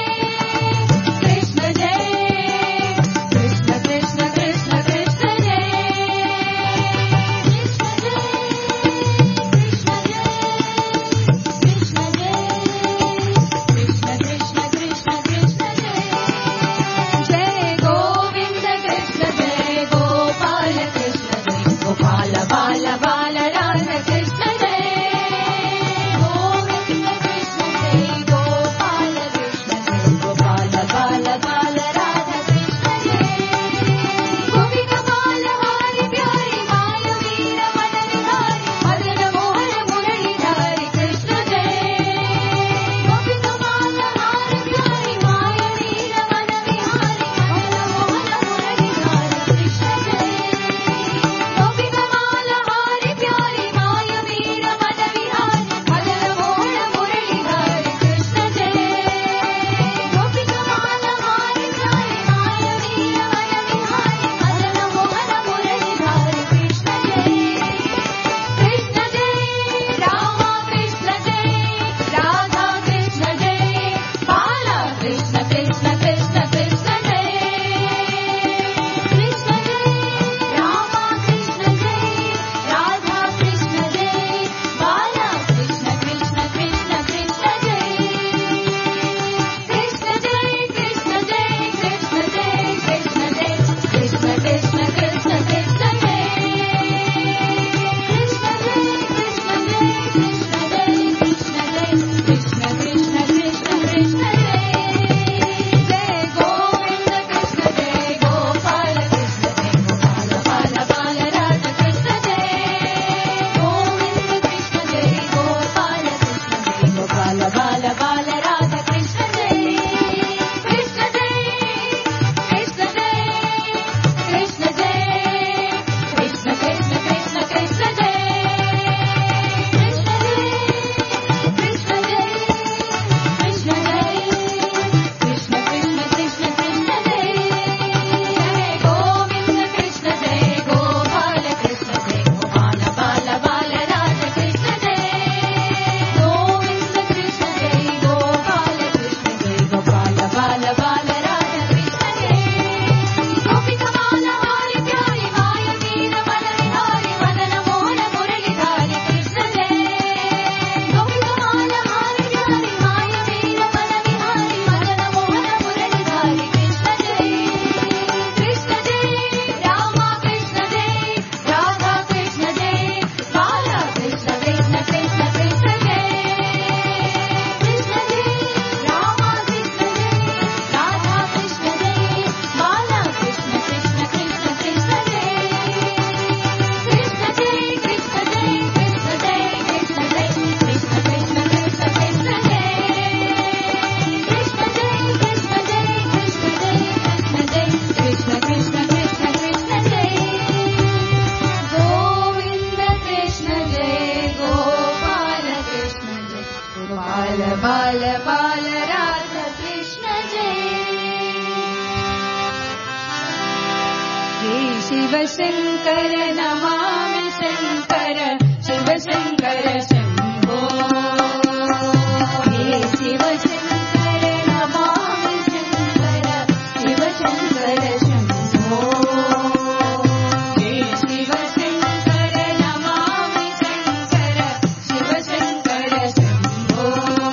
S10: शिवशङ्कर नमामि शङ्कर शिवशङ्कर शम्भो हे शिवशङ्कर नमामि शङ्कर शिवशङ्कर शम्भो हे शिवशङ्कर नमामि शङ्कर शिवशङ्कर शम्भो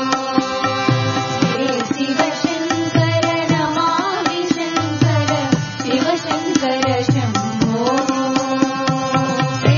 S10: हे शिवशङ्कर नमामि शङ्कर शिवशङ्कर शम्भो हे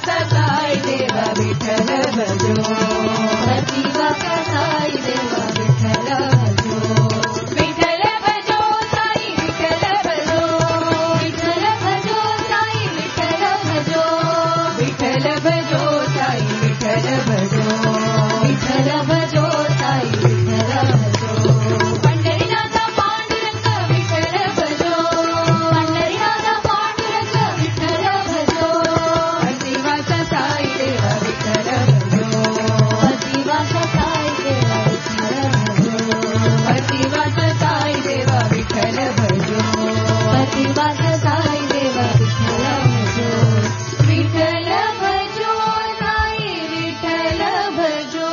S10: साई देव विठ्ठल भजो भक्तिवास साई देव विठ्ठल भजो विठ्ठल भजो साई विठ्ठल भजो विठ्ठल भजो साई विठ्ठल भजो विठ्ठल भजो साई विठ्ठल भजो विठ्ठल भजो साई विठ्ठल भजो पंढरीनाथ पांडुरंग विठ्ठल भजो पंढरीनाथ पांडुरंग विठ्ठल भजो भक्तिवास साई देव विठ्ठल भजो भक्तिवास साई देव विठ्ठल भजो भक्तिवास साई देव विठ्ठल भजो भक्तिवास साई देव विठ्ठल भजो विठ्ठल भजो साई विठ्ठल भजो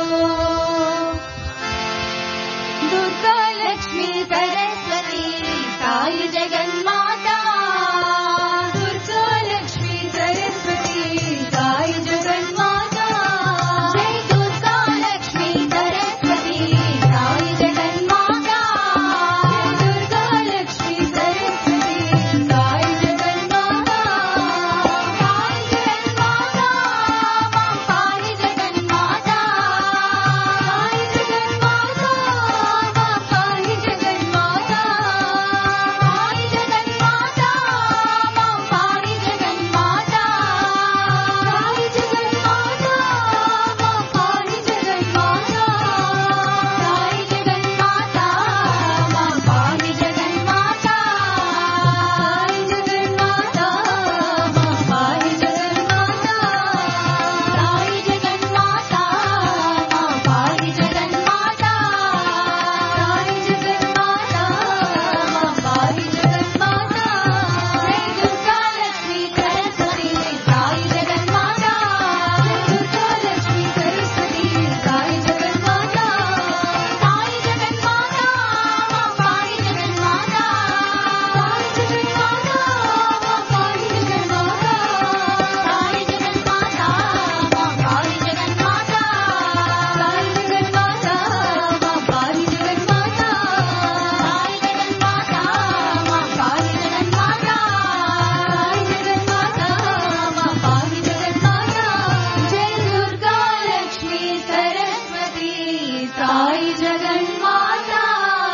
S10: दुर्गा लक्ष्मी सरस्वती साई जगन्माता दुर्गा लक्ष्मी सरस्वती साई जगन्माता जय दुर्गा लक्ष्मी सरस्वती साई जगन्माता जय दुर्गा लक्ष्मी सरस्वती साई जगन्माता साई जगन्माता मां साई जगन्माता साई जगन्माता मां साई जगन्माता साई जगन्माता मां साई जगन्माता साई जगन्माता मां साई जगन्माता साई जगन्माता मां साई जगन्माता साई जगन्माता मां साई जगन्माता साई जगन्माता मां साई जगन्माता साई जगन्माता मां साई जगन्माता जय दुर्गा लक्ष्मी सरस्वती साई जगन्माता जय दुर्गा लक्ष्मी सरस्वती साई जगन्माता साई जगन्माता मां साई जगन्माता साई जगन्माता मां साई जगन्माता साई जगन्माता मां साई जगन्माता साई जगन्माता मां साई जगन्माता साई जगन्माता मां साई जगन्माता साई जगन्माता मां साई जगन्माता जय दुर्गा लक्ष्मी सरस्वती साई जगन्माता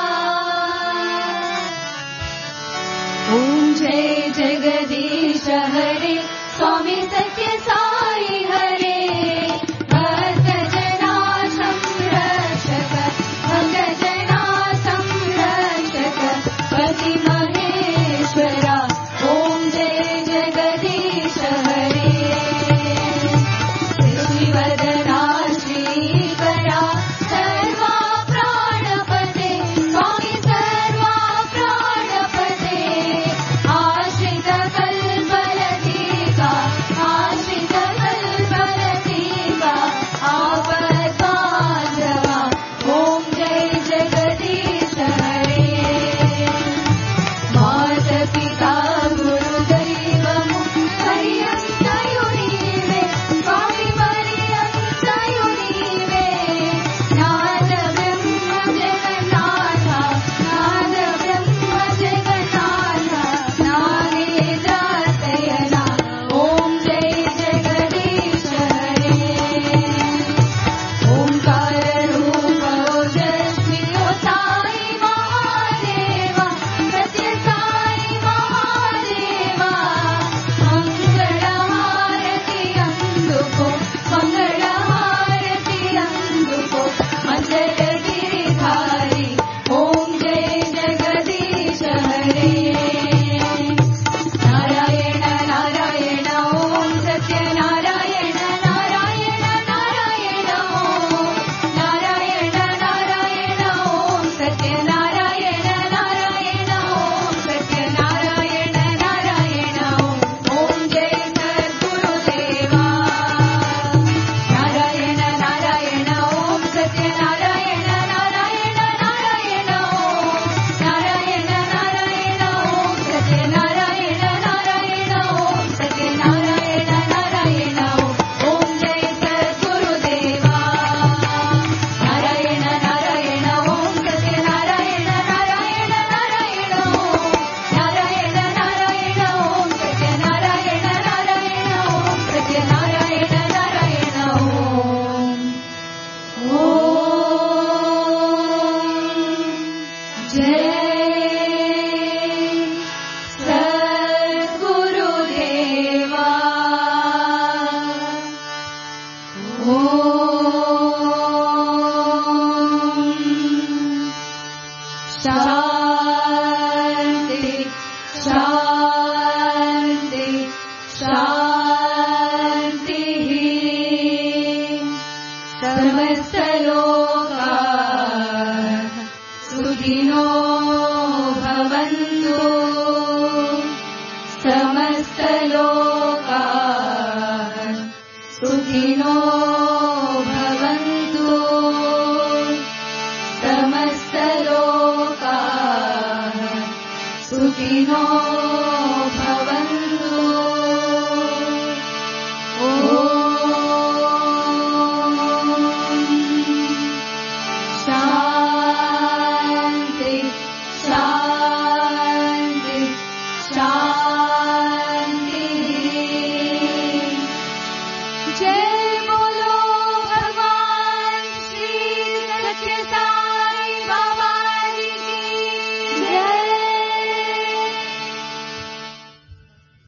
S10: ॐ जय जगदीश हरे स्वामी सत्य साई हरे भक्तजना संरक्षक भक्तजना संरक्षक पति महेश्वरा ॐ जय जगदीश हरे श्रीवदना श्रीकरा सर्वा प्राणपते स्वामी सर्वा प्राणपते आश्रित कल्पलतिका आश्रित शान्तिः समस्तलोका सुखिनो भवन्तु समस्तलोका सुखिनो